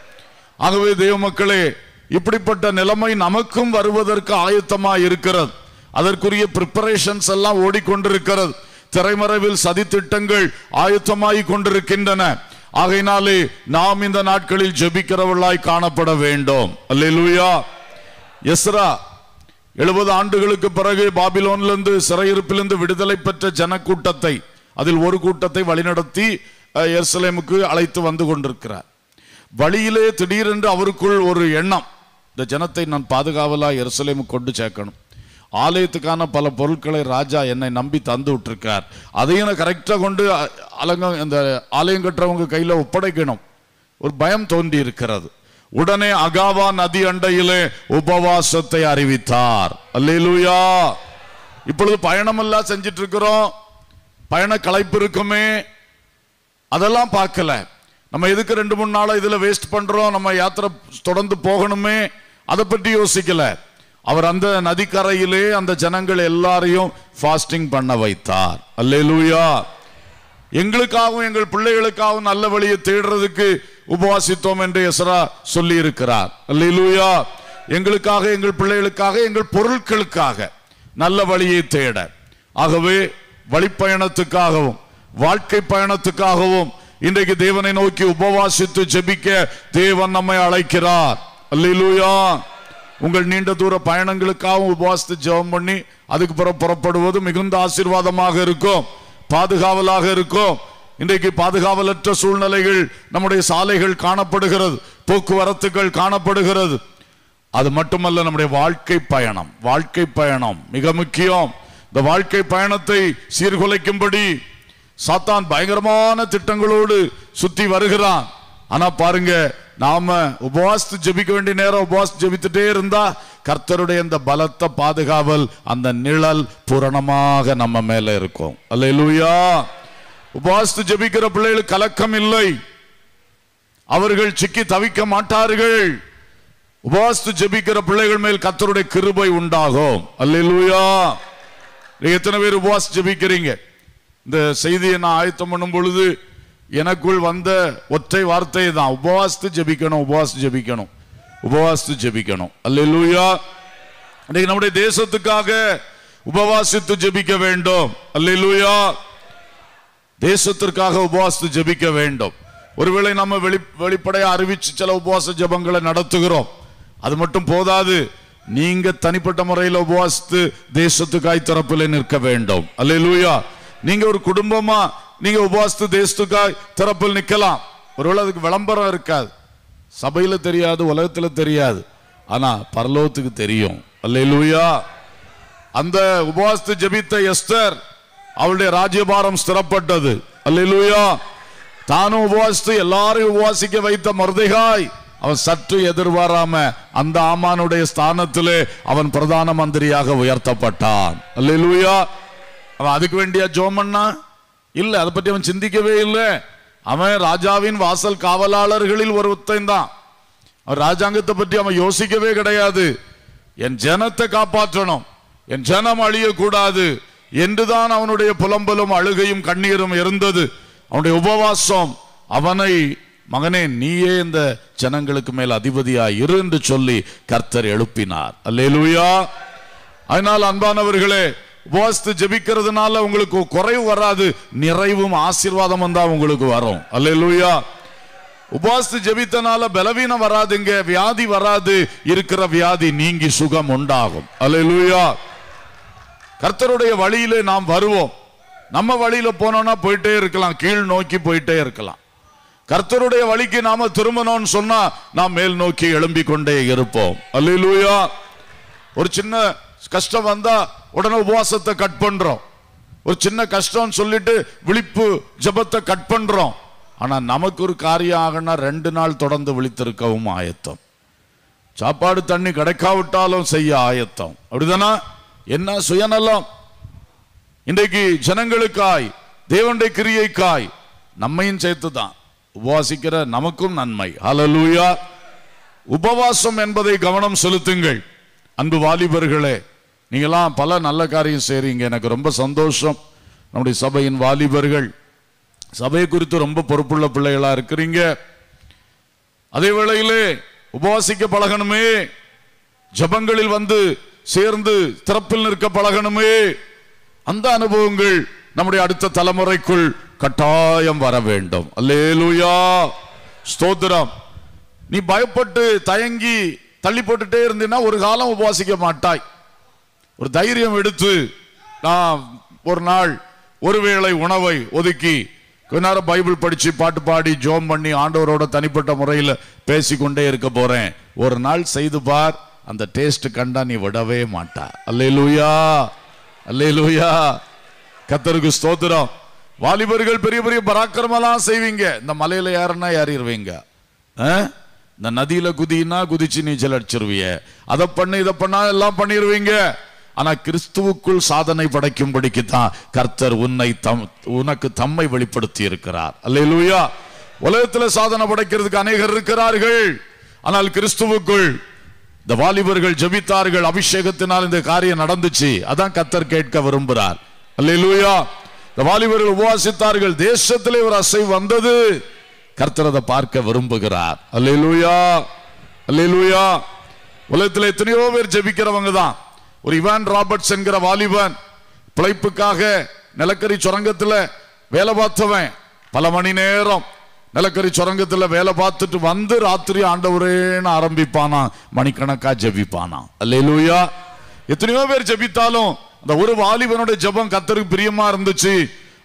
ஆகவே தேவ மக்களே இப்படிப்பட்ட நிலைமை நமக்கும் வருவதற்கு ஆயத்தமா இருக்கிறது அதற்குரிய ப்ரிப்பரேஷன்ஸ் எல்லாம் ஓடிக்கொண்டிருக்கிறது திரைமறைவில் சதித்திட்டங்கள் ஆயத்தமாகி கொண்டிருக்கின்றன ஆகையினாலே நாம் இந்த நாட்களில் ஜெபிக்கிறவர்களாய் காணப்பட வேண்டும் அல்லேலூயா எஸ்ரா எழுபது ஆண்டுகளுக்கு பிறகு பாபிலோனிலிருந்து சிறையிருப்பிலிருந்து விடுதலை பெற்ற ஜனக்கூட்டத்தை அதில் ஒரு கூட்டத்தை வழிநடத்தி அஹ், எருசலேமுக்கு அழைத்து வந்து கொண்டிருக்கிறார் வழியிலே திடீரென்று அவருக்குள் ஒரு எண்ணம் இந்த ஜனத்தை நான் பாதுகாவலா எருசலேமுக்கு கொண்டு சேர்க்கணும் ஆலயத்துக்கான பல பொருட்களை ராஜா என்னை நம்பி தந்து விட்டிருக்கார் அதையும் நான் கரெக்டாக கொண்டு அ- அலங்க இந்த ஆலயம் கட்டுறவங்க கையில ஒப்படைக்கணும் ஒரு பயம் தோன்றி இருக்கிறது உடனே அகாவா நதி அண்டையிலே உபவாசத்தை அறிவித்தார் அல்லேலூயா இப்பொழுது பயணமெல்லாம் செஞ்சிட்டு இருக்கிறோம் பயண களைப்பு இருக்குமே அதெல்லாம் பார்க்கல நம்ம எதுக்கு ரெண்டு மூணு நாளா இதுல வேஸ்ட் பண்றோம் நம்ம யாத்திரை தொடர்ந்து போகணுமே அதை பற்றி யோசிக்கல அவர் அந்த நதிக்கரையிலே அந்த ஜனங்கள் எல்லாரையும் ஃபாஸ்டிங் பண்ண வைத்தார் அல்லேலூயா எங்களுக்காகவும் எங்கள் பிள்ளைகளுக்காகவும் நல்ல வழியை தேடுறதுக்கு உபவாசித்தோம் என்று எஸ்ரா சொல்லி இருக்கிறார் அல்லேலூயா எங்களுக்காக எங்கள் பிள்ளைகளுக்காக எங்கள் பொருட்களுக்காக நல்ல வழியை தேட ஆகவே வழிப்பயணத்துக்காகவும் வாழ்க்கை பயணத்துக்காகவும் இன்றைக்கு தேவனை நோக்கி உபவாசித்து ஜெபிக்க தேவன் நம்மை அழைக்கிறார் அல்லேலூயா உங்கள் நீண்ட தூர பயணங்களுக்காகவும் உபவாசித்து ஜெபம் பண்ணி அதுக்கு பிறகு புறப்படுவது மிகுந்த ஆசீர்வாதமாக இருக்கும் பாதுகாவலாக இருக்கும் இன்றைக்கு பாதுகாவலற்ற சூழ்நிலைகள் நம்முடைய சாலைகள் காணப்படுகிறது போக்குவரத்துகள் காணப்படுகிறது அது மட்டுமல்ல நம்முடைய வாழ்க்கை பயணம் வாழ்க்கை பயணம் மிக முக்கியம் இந்த வாழ்க்கை பயணத்தை சீர்குலைக்கும்படி சாத்தான் பயங்கரமான திட்டங்களோடு சுத்தி வருகிறான் ஆனா பாருங்க நாம உபவாசித்து ஜெபிக்க வேண்டிய நேரம் உபவாசித்து ஜெபித்துட்டே இருந்தா கர்த்தருடைய இந்த பலத்த பாதுகாவல் அந்த நிழல் பூரணமாக நம்ம மேல இருக்கும் அல்லேலூயா உபவாசித்து ஜெபிக்கிற பிள்ளைகளுக்கு கலக்கம் இல்லை அவர்கள் சிக்கி தவிக்க மாட்டார்கள் உபவாசித்து ஜெபிக்கிற பிள்ளைகள் மேல் கர்த்தருடைய கிருபை உண்டாகும் அல்லேலூயா நீங்க எத்தனை பேர் உபவாசி ஜெபிக்கிறீங்க இந்த செய்தியை நான் ஆயத்தம் பண்ணும் பொழுது எனக்குள் வந்த ஒற்றை வார்த்தை தான் உபவாசித்து ஜெபிக்கணும் உபவாசித்து ஜெபிக்கணும் உபவாசித்து ஜெபிக்கணும் அல்லேலூயா இன்னைக்கு நம்முடைய தேசத்துக்காக உபவாசித்து ஜெபிக்க வேண்டும் அல்லேலூயா தேசத்திற்காக உபவாசித்து ஜெபிக்க வேண்டும் ஒருவேளை நம்ம வெளி வெளிப்படையா அறிவிச்சு சில உபவாச ஜெபங்களை நடத்துகிறோம் அது மட்டும் போதாது நீங்க தனிப்பட்ட முறையில் உபவாசித்து தேசத்துக்காய் திறப்பில் நிற்க வேண்டும் அல்லேலூயா நீங்க ஒரு குடும்பமா நீங்க உபவாசித்து தேசத்துக்காய் திறப்பில் நிக்கலாம் ஒருவேளை அதுக்கு விளம்பரம் இருக்காது சபையில தெரியாது உலகத்துல தெரியாது ஆனா பரலோகத்துக்கு தெரியும் அல்லேலூயா அந்த உபவாசித்து ஜெபித்த எஸ்தர் அவளுடைய ராஜ்யபாரம் ஸ்திரப்பட்டது அல்லேலூயா தானும் உபவாசித்து எல்லாரையும் உபவாசிக்க வைத்த மருதைகாய் அவன் சற்று எதிர்பாராம அந்த ஆமானுடைய ஸ்தானத்திலே அவன் பிரதான மந்திரியாக உயர்த்தப்பட்டான் அல்லேலூயா அவன் அதுக்கு வேண்டிய ஜோமன்னா இல்ல அதை பற்றி அவன் சிந்திக்கவே இல்லை அவன் ராஜாவின் வாசல் காவலாளர்களில் ஒருத்தன் தான் அவன் ராஜாங்கத்தை பற்றி அவன் யோசிக்கவே கிடையாது என் ஜனத்தை காப்பாற்றணும் என் ஜனம் அழியக்கூடாது என்றுதான் அவனுடைய புலம்பலும் அழுகையும் கண்ணீரும் இருந்தது அவனுடைய உபவாசம் அவனை மகனே நீயே இந்த ஜனங்களுக்கு மேல் அதிபதியா இரு என்று சொல்லி கர்த்தர் எழுப்பினார் அல்லேலூயா அதனால் அன்பானவர்களே உபவாசித்து ஜெபிக்கிறதுனால உங்களுக்கு குறைவு வராது நிறைவும் ஆசீர்வாதமும் தான் உங்களுக்கு வரும் அல்லேலூயா உபவாசித்து ஜெபித்தனால பலவீனம் வராதுங்க வியாதி வராது இருக்கிற வியாதி நீங்கி சுகம் உண்டாகும் அல்லேலூயா கர்த்தருடைய வழியிலே நாம் வருவோம் நம்ம வழியில போனோம்னா போயிட்டே இருக்கலாம் கீழ் நோக்கி போயிட்டே இருக்கலாம் கர்த்தருடைய வழிக்கு நாம திரும்பணும்னு சொன்னா நாம் மேல் நோக்கி எழும்பிக் கொண்டே இருப்போம் அல்லேலூயா ஒரு சின்ன கஷ்டம் வந்தா உடனே உபவாசத்தை கட் பண்றோம் ஒரு சின்ன கஷ்டம் சொல்லிட்டு விழிப்பு ஜெபத்தை கட் பண்றோம் ஆனா நமக்கு ஒரு காரியம் ஆகனா ரெண்டு நாள் தொடர்ந்து விழித்திருக்கவும் ஆயத்தம் சாப்பாடு தண்ணி கிடைக்காவிட்டாலும் செய்ய ஆயத்தம் அப்படிதானா என்ன சுயநலம் இன்றைக்கு ஜனங்களுக்காய் தேவனுடைய கிரியைக்காய் நம்மையும் சேர்த்து தான் உபவாசிக்கிற நமக்கும் நன்மை ஹalleluya உபவாசம் என்பதை கவனம் செலுத்துங்கள் அன்பு வாலிபர்களே நீங்களாம் பல நல்ல காரியம் செய்றீங்க எனக்கு ரொம்ப சந்தோஷம் நம்முடைய சபையின் வாலிபர்கள் சபை குறித்து ரொம்ப பொறுப்புள்ள பிள்ளைகளா இருக்கிறீங்க அதே வேளையிலே உபவாசிக்க பழகணுமே ஜபங்களில் வந்து சேர்ந்து திறப்பில் நிற்க பழகணுமே அந்த அனுபவங்கள் நம்முடைய அடுத்த தலைமுறைக்குள் கட்டாயம் வர வேண்டும் அல்லேலூயா ஸ்தோத்திரம் நீ பயப்பட்டு தயங்கி தள்ளி போட்டுட்டே இருந்தீன்னா ஒரு காலம் உபவாசிக்க மாட்டாய் ஒரு தைரியம் எடுத்து நான் ஒரு நாள் ஒருவேளை உணவை ஒதுக்கி கொஞ்ச நேரம் பைபிள் படிச்சு பாட்டு பாடி ஜோம் பண்ணி ஆண்டவரோட தனிப்பட்ட முறையில் பேசிக்கொண்டே இருக்க போறேன் ஒரு நாள் செய்து பார் அந்த டேஸ்ட் கண்டா நீ விடவே மாட்டா அல்லேலூயா அல்லேலூயா கத்தருக்கு ஸ்தோத்திரம் வாலிபர்கள் பெரிய பெரிய பராக்கிரமெல்லாம் செய்வீங்க இந்த மலையில யாருன்னா ஏறிடுவீங்க ஆ? இந்த நதியில குதினா குதிச்சு நீச்சல் அடிச்சிருவீங்க அதை பண்ணு இதை பண்ணா எல்லாம் பண்ணிடுவீங்க ஆனா கிறிஸ்துவுக்குள் சாதனை படைக்கும்படிக்கு தான் கர்த்தர் உன்னை தம் உனக்கு தம்மை வெளிப்படுத்தி இருக்கிறார் அல்லேலூயா உலகத்துல சாதனை படைக்கிறதுக்கு அநேகர் இருக்கிறார்கள் ஆனால் கிறிஸ்துவுக்குள் இந்த வாலிபர்கள் ஜெபித்தார்கள் அபிஷேகத்தினால் இந்த காரியம் நடந்துச்சு அதான் கத்தர் கேட்க விரும்புகிறார் அல்லேலூயா இந்த வாலிபர்கள் உபவாசித்தார்கள் தேசத்திலே ஒரு அசை வந்தது கர்த்தர் அதை பார்க்க விரும்புகிறார் அல்லேலூயா அல்லேலூயா உலகத்தில் எத்தனையோ பேர் ஜெபிக்கிறவங்க தான் ஒரு இவான் ராபர்ட்ஸ் என்கிற வாலிபன் பிழைப்புக்காக நிலக்கரி சுரங்கத்துல வேலை பார்த்தவன் பல மணி நேரம் நிலக்கரி சுரங்கத்துல வேலை பார்த்துட்டு வந்து ராத்திரி ஆண்டவரேன்னு ஆரம்பிப்பானா மணிக்கணக்கா ஜெபிப்பானா அல்லேலூயா எத்தனையோ பேர் ஜெபித்தாலும் அந்த ஒரு வாலிபனுடைய ஜெபம் கத்தருக்கு பிரியமா இருந்துச்சு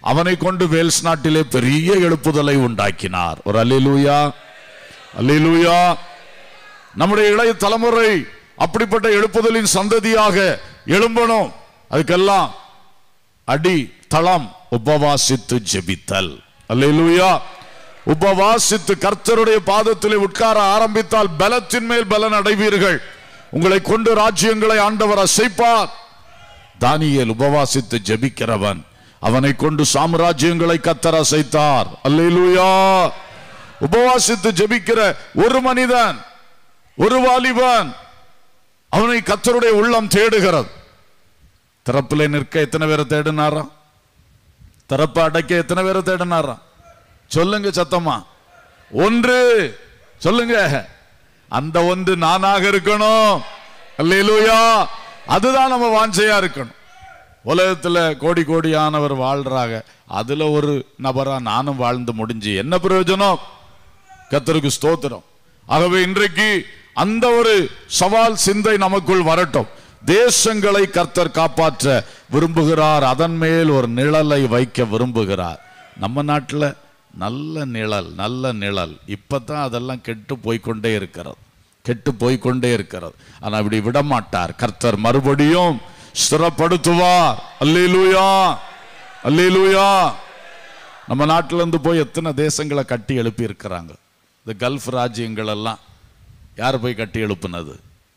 அவனை கொண்டு வேல்ஸ் நாட்டிலே பெரிய எழுப்புதலை உண்டாக்கினார் ஒரு அல்லேலூயா அல்லேலூயா நம்முடைய இளைய தலைமுறை அப்படிப்பட்ட எழுப்புதலின் சந்ததியாக எழும்பணும் அதுக்கெல்லாம் அடி தளம் உபவாசித்து ஜெபித்தல் அல்லேலூயா உபவாசித்து கர்த்தருடைய பாதத்திலே உட்கார ஆரம்பித்தால் பலத்தின் மேல் பலன் அடைவீர்கள் உங்களை கொண்டு ராஜ்யங்களை ஆண்டவர் அசைப்பார் தானியேல் உபவாசித்து ஜெபிக்கிறவன் அவனை கொண்டு சாம்ராஜ்யங்களை கத்தர் அசைத்தார் அல்லேலூயா உபவாசித்து ஜெபிக்கிற ஒரு மனிதன் ஒரு வாலிபன் அவனை கத்தருடைய உள்ளம் தேடுகிறது திறப்பிலே நிற்க எத்தனை பேரை தேடினாராம் திறப்பை அடைக்க எத்தனை பேரை தேடினாராம் சொல்லுங்க சத்தமா ஒன்று சொல்லுங்க அந்த ஒன்று நானாக இருக்கணும் அல்லேலூயா அதுதான் நம்ம வாஞ்சையா இருக்கணும் உலகத்துல கோடி கோடியானவர் வாழ்றாங்க அதுல ஒரு நபரா நானும் வாழ்ந்து முடிஞ்சு என்ன பிரயோஜனம் கத்தருக்கு ஸ்தோத்திரம் ஆகவே இன்றைக்கு அந்த ஒரு சவால் சிந்தை நமக்குள் வரட்டும் தேசங்களை கர்த்தர் காப்பாற்ற விரும்புகிறார் அதன் மேல் ஒரு நிழலை வைக்க விரும்புகிறார் நம்ம நாட்டில் நல்ல நிழல் நல்ல நிழல் இப்பதான் அதெல்லாம் கெட்டு போய்க்கொண்டே இருக்கிறது கெட்டு போய்க்கொண்டே இருக்கிறது ஆனா அப்படி விட மாட்டார் கர்த்தர் மறுபடியும் ஸ்திரப்படுத்துவார் அல்லேலூயா அல்லேலூயா நம்ம நாட்டில இருந்து போய் எத்தனை தேசங்களை கட்டி எழுப்பி இருக்கிறாங்க இந்த கல்ஃப் ராஜ்யங்கள் எல்லாம் யார் போய் கட்டி எழுப்புனது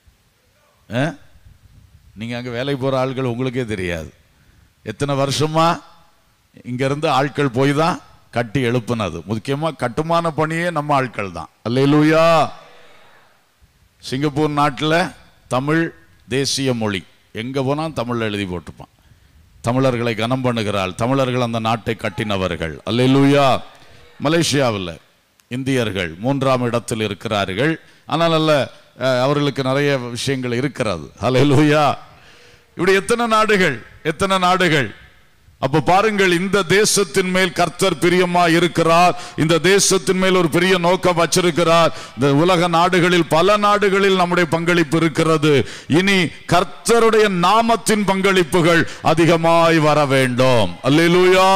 ஆ? நீங்க அங்க வேலைக்கு போற ஆட்கள் உங்களுக்கே தெரியாது எத்தனை வருஷமா இங்க இருந்து ஆட்கள் போய் தான் கட்டி எழுப்புனது முக்கியமா கட்டுமான பணியே நம்ம ஆட்கள் தான் அல்லேலூயா சிங்கப்பூர் நாட்டில் தமிழ் தேசிய மொழி எங்க போனா தமிழ்ல எழுதி போட்டுப்பான் தமிழர்களை கனம் பண்ணுகிறாள் தமிழர்கள் அந்த நாட்டை கட்டினவர்கள் அல்லேலூயா மலேசியாவில் இந்தியர்கள் மூன்றாம் இடத்தில் இருக்கிறார்கள் ஆனால் அல்ல அஹ், அவர்களுக்கு நிறைய விஷயங்கள் இருக்கிறது அல்லேலூயா இப்படி எத்தனை நாடுகள் எத்தனை நாடுகள் அப்ப பாருங்கள் இந்த தேசத்தின் மேல் கர்த்தர் பிரியமா இருக்கிறார் இந்த தேசத்தின் மேல் ஒரு பெரிய நோக்கம் வச்சிருக்கிறார் இந்த உலக நாடுகளில் பல நாடுகளில் நம்முடைய பங்களிப்பு இருக்கிறது இனி கர்த்தருடைய நாமத்தின் பங்களிப்புகள் அதிகமாய் வர வேண்டும் அல்லேலூயா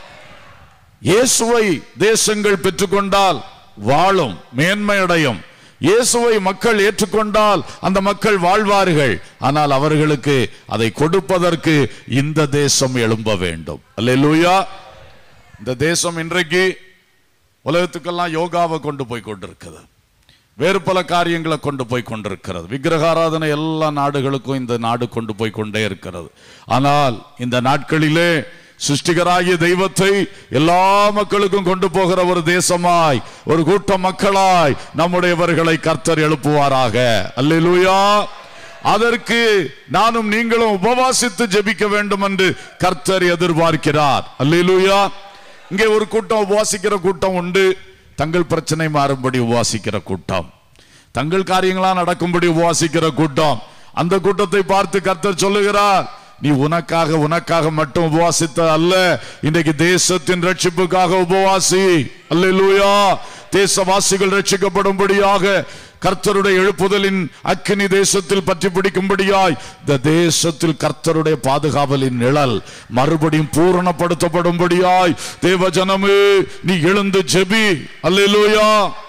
இயேசுவை தேசங்கள் பெற்றுக்கொண்டால் வாழும் மேன்மையடையும் இயேசுவை மக்கள் ஏற்றுக்கொண்டால் அந்த மக்கள் வாழ்வார்கள் ஆனால் அவர்களுக்கு அதை கொடுப்பதற்கு இந்த தேசம் எழும்ப வேண்டும் அல்லேலூயா இந்த தேசம் இன்றைக்கு உலகத்துக்கெல்லாம் யோகாவை கொண்டு போய் கொண்டிருக்கிறது வேறு பல காரியங்களை கொண்டு போய் கொண்டிருக்கிறது விக்கிரகாராதனை எல்லா நாடுகளுக்கும் இந்த நாடு கொண்டு போய் கொண்டே இருக்கிறது ஆனால் இந்த நாட்களிலே சிருஷ்டிகராகிய தெய்வத்தை எல்லா மக்களுக்கும் கொண்டு போகிற ஒரு தேசமாய் ஒரு கூட்ட மக்களாய் நம்முடையவர்களை கர்த்தர் எழுப்புவாராக அல்லேலூயா அதற்கு நானும் நீங்களும் உபவாசித்து ஜெபிக்க வேண்டும் என்று கர்த்தர் எதிர்பார்க்கிறார் அல்லேலூயா இங்கே ஒரு கூட்டம் உபவாசிக்கிற கூட்டம் உண்டு தங்கள் பிரச்சனை மாறும்படி உபவாசிக்கிற கூட்டம் தங்கள் காரியங்களா நடக்கும்படி உபவாசிக்கிற கூட்டம் அந்த கூட்டத்தை பார்த்து கர்த்தர் சொல்லுகிறார் நீ உனக்காக உனக்காக மட்டும் உபவாசித்த அல்ல இன்றைக்கு தேசத்தின் ரட்சிப்புக்காக உபவாசி அல்லேலூயா தேசவாசிகள் ரட்சிக்கப்படும்படியாக கர்த்தருடைய எழுப்புதலின் அக்கினி தேசத்தில் பற்றி பிடிக்கும்படியாய் இந்த தேசத்தில் கர்த்தருடைய பாதுகாவலின் நிழல் மறுபடியும் பூரணப்படுத்தப்படும்படியாய் தேவ ஜனமே நீ எழுந்து ஜெபி அல்லேலூயா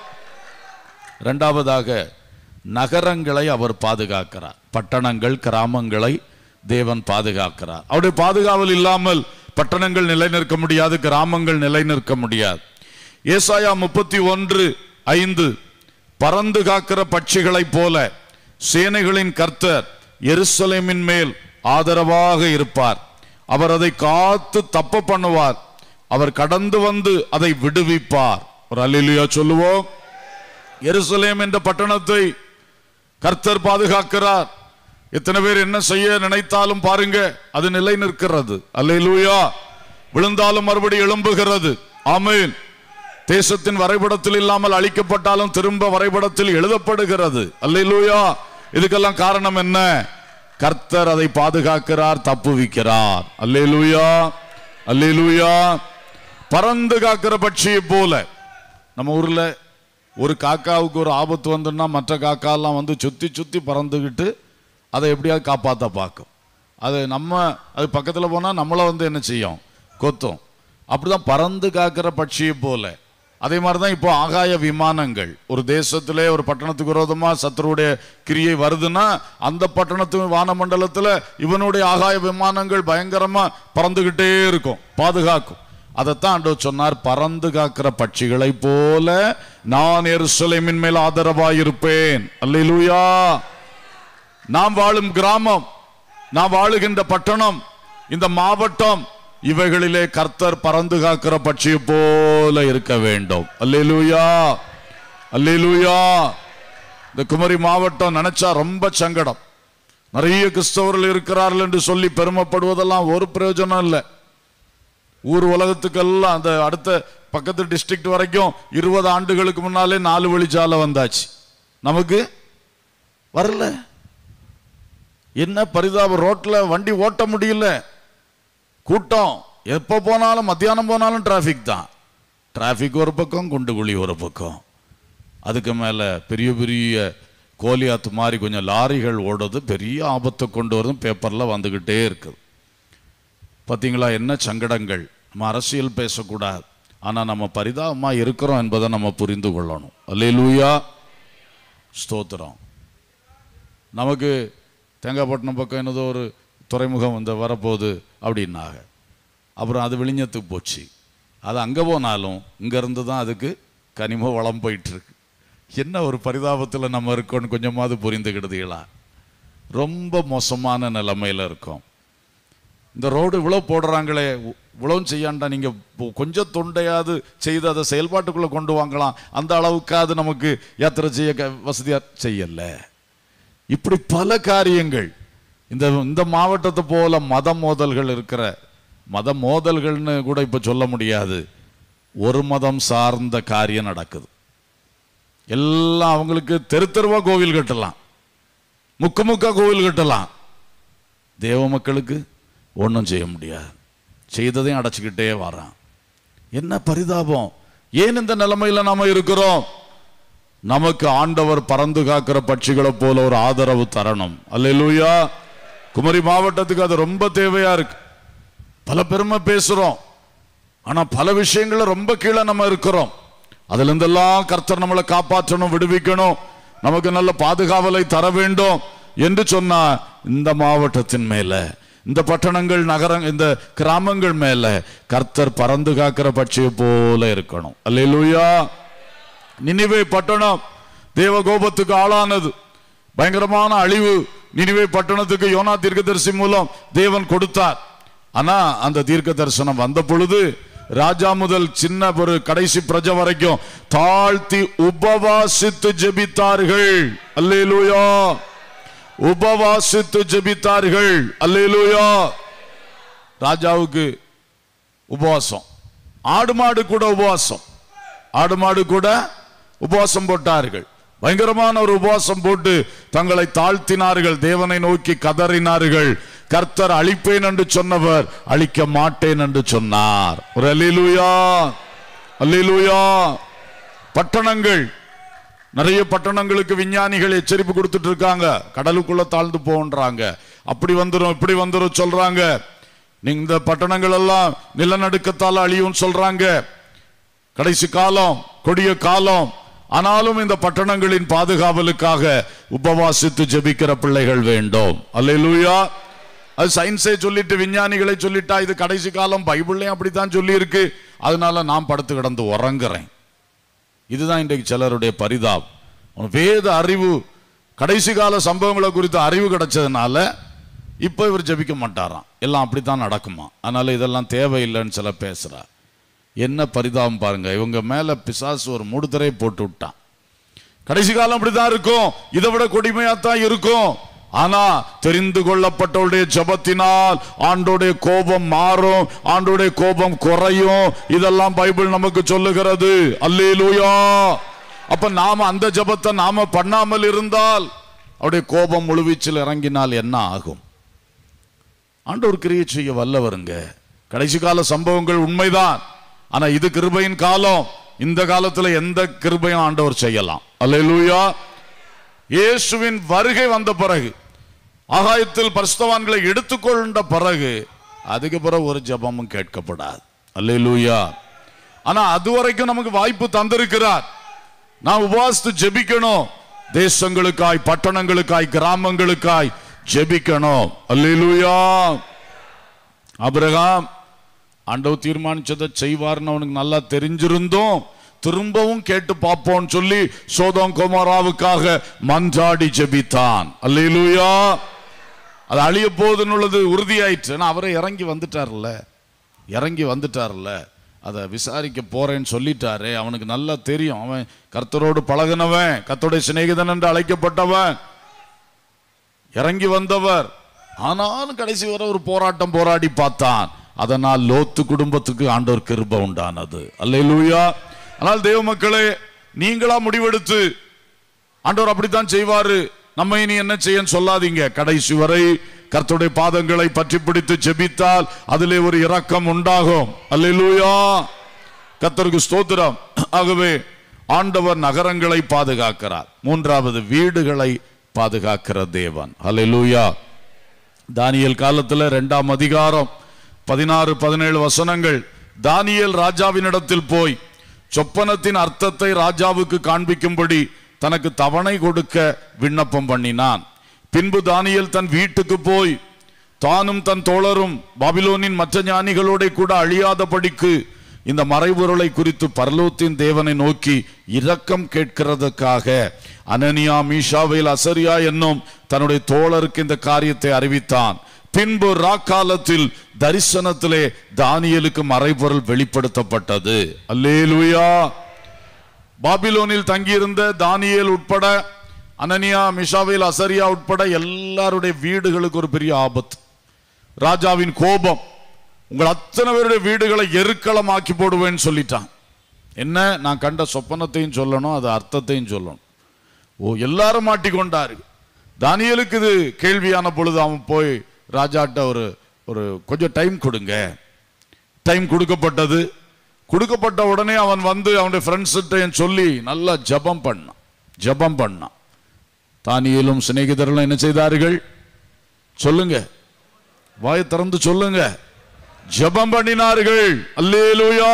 இரண்டாவதாக நகரங்களை அவர் பாதுகாக்கிறார் பட்டணங்கள் கிராமங்களை தேவன் பாதுகாக்கிறார் அவருடைய பாதுகாவல் இல்லாமல் பட்டணங்கள் நிலைநிற்க முடியாது கிராமங்கள் நிலைநிற்க முடியாது ஏசாயா முப்பத்தி ஒன்று ஐந்து பறந்து காக்கிற பட்சிகளைப் போல சேனைகளின் கர்த்தர் எருசலேமின் மேல் ஆதரவாக இருப்பார் அவர் அதை காத்து தப்ப பண்ணுவார் அவர் கடந்து வந்து அதை விடுவிப்பார் ஒரு அல்லேலூயா சொல்லுவோம் எருசலேம் என்ற பட்டணத்தை கர்த்தர் பாதுகாக்கிறார் எத்தனை பேர் என்ன செய்ய நினைத்தாலும் பாருங்க அது நிலை நிற்கிறது அல்லேலூயா விழுந்தாலும் மறுபடி எழும்புகிறது ஆமென் தேசத்தின் வரைபடத்தில் இல்லாமல் அழிக்கப்பட்டாலும் திரும்ப வரைபடத்தில் எழுதப்படுகிறது அல்லேலூயா இதுக்கெல்லாம் காரணம் என்ன கர்த்தர் அதை பாதுகாக்கிறார் தப்புவிக்கிறார் அல்லேலூயா அல்லேலூயா பறந்து காக்கிற பட்சியை போல நம்ம ஊர்ல ஒரு காக்காவுக்கு ஒரு ஆபத்து வந்துன்னா மற்ற காக்காலாம் வந்து சுத்தி சுத்தி பறந்துக்கிட்டு அதை எப்படியாவது காப்பாற்ற பார்க்கும் அது நம்ம அது பக்கத்தில் போனால் நம்மளை வந்து என்ன செய்யும் கொத்தும் அப்படிதான் பறந்து காக்கிற பட்சியை போல அதே மாதிரி தான் இப்போ ஆகாய விமானங்கள் ஒரு தேசத்திலே ஒரு பட்டணத்துக்கு விரோதமா சத்துருடைய கிரியை வருதுன்னா அந்த பட்டணத்து வானமண்டலத்துல இவனுடைய ஆகாய விமானங்கள் பயங்கரமா பறந்துகிட்டே இருக்கும் பாதுகாக்கும் அதைத்தான் ஆண்டவர் சொன்னார் பறந்து காக்கிற பட்சிகளை போல நான் எருசலேமின் மேல் ஆதரவாயிருப்பேன் அல்லேலூயா நாம் வாழும் கிராமம் நாம் வாழுகின்ற பட்டணம் இந்த மாவட்டம் இவைகளிலே கர்த்தர் பறந்து காக்கிற பட்சியை போல இருக்க வேண்டும் அல்லேலூயா அல்லேலூயா இந்த குமரி மாவட்டம் நினைச்சா ரொம்ப சங்கடம் நிறைய கிறிஸ்தவர்கள் இருக்கிறார்கள் என்று சொல்லி பெருமைப்படுவதெல்லாம் ஒரு பிரயோஜனம் இல்லை ஊர் உலகத்துக்கெல்லாம் அந்த அடுத்த பக்கத்து டிஸ்ட்ரிக்ட் வரைக்கும் இருபது ஆண்டுகளுக்கு முன்னாலே நாலு வழிச்சாலை வந்தாச்சு நமக்கு வரல என்ன பரிதாபம் ரோட்ல வண்டி ஓட்ட முடியல கூட்டம் எப்போ போனாலும் மத்தியானம் போனாலும் டிராஃபிக் தான் டிராஃபிக் ஒரு பக்கம் குண்டு குழி ஒரு பக்கம் அதுக்கு மேலே பெரிய பெரிய கோலியாத்து மாதிரி கொஞ்சம் லாரிகள் ஓடுறது பெரிய ஆபத்தை கொண்டு வரதும் பேப்பரில் வந்துக்கிட்டே இருக்குது பார்த்தீங்களா என்ன சங்கடங்கள் நம்ம அரசியல் பேசக்கூடாது ஆனால் நம்ம பரிதாபமாக இருக்கிறோம் என்பதை நம்ம புரிந்து கொள்ளணும் அல்லேலூயா ஸ்தோத்திரம் நமக்கு தேங்காய்பட்டினம் பக்கம் என்னதோ ஒரு துறைமுகம் வந்து வரப்போகுது அப்படின்னாங்க அப்புறம் அது விழிஞ்சத்துக்கு போச்சு அது அங்கே போனாலும் இங்கேருந்து தான் அதுக்கு கனிம வளம் போயிட்டுருக்கு என்ன ஒரு பரிதாபத்தில் நம்ம இருக்கோன்னு கொஞ்சமாவது புரிந்துக்கிடுதீங்களா ரொம்ப மோசமான நிலைமையில் இருக்கோம் இந்த ரோடு இவ்வளோ போடுறாங்களே இவ்வளவும் செய்யாண்டா நீங்கள் கொஞ்சம் தொண்டையாவது செய்து அதை செயல்பாட்டுக்குள்ளே கொண்டு வாங்கலாம் அந்த அளவுக்காவது நமக்கு யாத்திரை செய்ய க- வசதியா செய்யலை இப்படி பல காரியங்கள் இந்த இந்த மாவட்டத்தை போல மத மோதல்கள் இருக்கிற மத மோதல்கள்னு கூட இப்ப சொல்ல முடியாது ஒரு மதம் சார்ந்த காரியம் நடக்குது எல்லாம் அவங்களுக்கு தெரு தெருவா கோவில் கட்டலாம் முக்கு முக்கா கோவில் கட்டலாம் தேவ மக்களுக்கு ஒன்றும் செய்ய முடியாது செய்ததையும் அடைச்சிக்கிட்டே வரான் என்ன பரிதாபம் ஏன் இந்த நிலைமையில நாம இருக்கிறோம் நமக்கு ஆண்டவர் பறந்து காக்கிற பட்சிகளை போல ஒரு ஆதரவு தரணும் அல்லேலூயா குமரி மாவட்டத்துக்கு அது ரொம்ப தேவையா இருக்கு பல பெருமை பேசுறோம் ஆனா பல விஷயங்கள்ல ரொம்ப கீழே நம்ம இருக்கிறோம் அதுல இருந்தெல்லாம் கர்த்தர் நம்மளை காப்பாற்றணும் விடுவிக்கணும் நமக்கு நல்ல பாதுகாவலை தர வேண்டும் என்று சொன்னா இந்த மாவட்டத்தின் மேல இந்த பட்டணங்கள் நகரம் இந்த கிராமங்கள் மேல கர்த்தர் பறந்து காக்கிற பட்சியை போல இருக்கணும் அல்லேலூயா நினிவே பட்டணம் தேவ கோபத்துக்கு ஆளானது பயங்கரமான அழிவு நினிவே பட்டணத்துக்கு யோனா தீர்க்கதரிசி மூலம் தேவன் கொடுத்தார் ஆனா அந்த தீர்க்க தரிசனம் வந்த பொழுது ராஜா முதல் சின்ன ஒரு கடைசி பிரஜை வரைக்கும் தாழ்த்தி உபவாசித்து ஜெபித்தார்கள் அல்லேலூயா உபவாசித்து ஜெபித்தார்கள் அல்லேலூயா ராஜாவுக்கு உபவாசம் ஆடு மாடு கூட உபவாசம் ஆடு மாடு கூட உபவாசம் போட்டார்கள் பயங்கரமான ஒரு உபவாசம் போட்டு தங்களை தாழ்த்தினார்கள் தேவனை நோக்கி கதறினார்கள் கர்த்தர் அழிப்பேன் என்று சொன்னவர் அழிக்க மாட்டேன் என்று சொன்னார் ஒரு அல்லேலூயா அல்லேலூயா பட்டணங்கள் நிறைய பட்டணங்களுக்கு விஞ்ஞானிகள் எச்சரிப்பு கொடுத்துட்டு இருக்காங்க கடலுக்குள்ள தாழ்ந்து போன்றாங்க அப்படி வந்துரும் இப்படி வந்துரும் சொல்றாங்க நீங்க இந்த பட்டணங்கள் எல்லாம் நிலநடுக்கத்தால் அழியும் சொல்றாங்க கடைசி காலம் கொடிய காலம் ஆனாலும் இந்த பட்டணங்களின் பாதுகாவலுக்காக உபவாசித்து ஜெபிக்கிற பிள்ளைகள் வேண்டும் அல்லேலூயா அது சயின்ஸே சொல்லிட்டு விஞ்ஞானிகளை சொல்லிட்டா இது கடைசி காலம் பைபிள்லயும் அப்படித்தான் சொல்லி இருக்கு அதனால நான் படுத்து கிடந்து உறங்குறேன் இதுதான் இன்றைக்கு சிலருடைய பரிதாபம் வேத அறிவு கடைசி கால சம்பவங்களை குறித்த அறிவு கிடைச்சதுனால இப்போ இவர் ஜெபிக்க மாட்டாராம் எல்லாம் அப்படித்தான் நடக்குமா அதனால இதெல்லாம் தேவையில்லைன்னு சில பேசுறா என்ன பரிதாபம் பாருங்க இவங்க மேல பிசாசு ஒரு மூடுதரை போட்டு விட்டான் கடைசி காலம் அப்படிதான் இருக்கும் இதை விட கொடுமையா தான் இருக்கும் ஆனா தெரிந்து கொள்ளப்பட்டவருடைய ஜபத்தினால் ஆண்டோடைய கோபம் மாறும் ஆண்டோடைய கோபம் குறையும் இதெல்லாம் பைபிள் நமக்கு சொல்லுகிறது அல்லேலூயா அப்ப நாம அந்த ஜபத்தை நாம பண்ணாமல் இருந்தால் அவருடைய கோபம் முழுவீச்சில் இறங்கினால் என்ன ஆகும் ஆண்டவர் கிரியை செய்ய வல்லவருங்க கடைசி கால சம்பவங்கள் உண்மைதான் ஆனா இது கிருபையின் காலம் இந்த காலத்துல எந்த கிருபையும் ஆண்டவர் செய்யலாம் அல்லேலூயா இயேசுவின் வருகை வந்த பிறகு ஆகாயத்தில் பரிசுத்தவான்களை எடுத்துக்கொண்ட பிறகு அதுக்கு பிறகு ஒரு ஜெபமும் கேட்கப்படாது அல்லேலூயா ஆனா அது வரைக்கும் நமக்கு வாய்ப்பு தந்திருக்கிறார் நான் உபவாசித்து ஜெபிக்கணும் தேசங்களுக்காய் பட்டணங்களுக்காய் கிராமங்களுக்காய் ஜெபிக்கணும் அல்லேலூயா அபிரகாம் ஆண்டவர் தீர்மானிச்சதை செய்வார்னு அவனுக்கு நல்லா தெரிஞ்சிருந்தோம் திரும்பவும் கேட்டு பார்ப்போம்னு சொல்லி சோதம் குமாராவுக்காக மன்றாடி ஜெபித்தான் அல்லேலூயா அது அழிய போகுதுன்னு உள்ளது உறுதியாயிற்று ஆனா அவரே இறங்கி வந்துட்டார்ல இறங்கி வந்துட்டார்ல அதை விசாரிக்க போறேன்னு சொல்லிட்டாரு அவனுக்கு நல்லா தெரியும் அவன் கர்த்தரோடு பழகுனவன் கர்த்தருடைய சிநேகிதன் என்று அழைக்கப்பட்டவன் இறங்கி வந்தவர் ஆனாலும் கடைசி வரை ஒரு போராட்டம் போராடி பார்த்தான் அதனால் லோத்து குடும்பத்துக்கு ஆண்டவர் கிருப உண்டானது அல்லேலூயா ஆனால் தேவ மக்களே நீங்களா முடிவெடுத்து ஆண்டவர் அப்படித்தான் செய்வாரு நம்ம இனி என்ன செய்யன்னு சொல்லாதீங்க கடைசி வரை கர்த்தருடைய பாதங்களை பற்றி பிடித்து ஜெபித்தால் அதிலே ஒரு இரக்கம் உண்டாகும் அல்லேலூயா கர்த்தருக்கு ஸ்தோத்திரம் ஆகவே ஆண்டவர் நகரங்களை பாதுகாக்கிறார் மூன்றாவது வீடுகளை பாதுகாக்கிற தேவன் அல்லேலூயா தானியல் காலத்துல இரண்டாம் அதிகாரம் பதினாறு பதினேழு வசனங்கள் தானியேல் ராஜாவினிடத்தில் போய் சொப்பனத்தின் அர்த்தத்தை ராஜாவுக்கு காண்பிக்கும்படி தனக்கு தவணை கொடுக்க விண்ணப்பம் பண்ணினான் பின்பு தானியேல் தன் வீட்டுக்கு போய் தானும் தன் தோழரும் பாபிலோனின் மற்ற ஞானிகளோட கூட அழியாதபடிக்கு இந்த மறைபொருளை குறித்து பரலோத்தின் தேவனை நோக்கி இரக்கம் கேட்கிறதுக்காக அனனியா மீஷாவேல் அசரியா என்னும் தன்னுடைய தோழருக்கு இந்த காரியத்தை அறிவித்தான் பின்பு ராக்காலத்தில் தரிசனத்திலே தானியலுக்கு மறைபொருள் வெளிப்படுத்தப்பட்டது அல்லேலூயா பாபிலோனில் தங்கியிருந்த தானியேல் உட்பட அனனியா மிஷாவேல் அசரியா உட்பட எல்லாருடைய வீடுகளுக்கு ஒரு பெரிய ஆபத்து ராஜாவின் கோபம் உங்கள் அத்தனை பேருடைய வீடுகளை எருக்களமாக்கி போடுவேன்னு சொல்லிட்டான் என்ன நான் கண்ட சொப்பனத்தையும் சொல்லணும் அது அர்த்தத்தையும் சொல்லணும் ஓ எல்லாரும் மாட்டிக்கொண்டாரு தானியலுக்கு இது கேள்வியான பொழுது அவன் போய் ராஜாட்ட ஒரு ஒரு கொஞ்சம் டைம் கொடுங்க டைம் கொடுக்கப்பட்டது கொடுக்கப்பட்ட உடனே அவன் வந்து அவனுடைய ஃப்ரெண்ட்ஸ்கிட்ட சொல்லி நல்லா ஜெபம் பண்ணான் ஜெபம் பண்ணான் தானியலும் சிநேகிதர்களும் என்ன செய்தார்கள் சொல்லுங்க வாயை திறந்து சொல்லுங்க ஜெபம் பண்ணினார்கள் அல்லேலூயா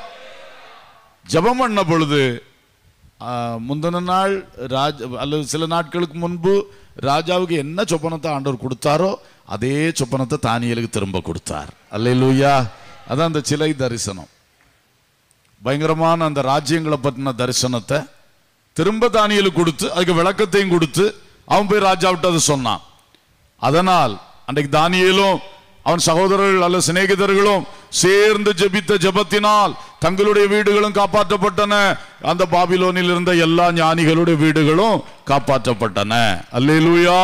ஜெபம் பண்ண பொழுது ஆ, முந்தின நாள் ராஜ அல்லது சில நாட்களுக்கு முன்பு ராஜாவுக்கு என்ன சொப்பனத்தை ஆண்டவர் கொடுத்தாரோ அதே சொப்பனத்தை தானியலுக்கு திரும்ப கொடுத்தார் அல்லேலூயா அதான் அந்த சிலை தரிசனம் பயங்கரமான அந்த ராஜ்யங்களை பற்றின தரிசனத்தை திரும்ப தானியலுக்கு கொடுத்து அதுக்கு விளக்கத்தையும் கொடுத்து அவன் போய் ராஜாவிட்ட அதை சொன்னான் அதனால் அன்றைக்கு தானியேலும் அவன் சகோதரர்கள் அல்ல சிநேகிதர்களும் சேர்ந்து ஜெபித்த ஜெபத்தினால் தங்களுடைய வீடுகளும் காப்பாற்றப்பட்டன அந்த பாபிலோனில் இருந்த எல்லா ஞானிகளுடைய வீடுகளும் காப்பாற்றப்பட்டன அல்லேலூயா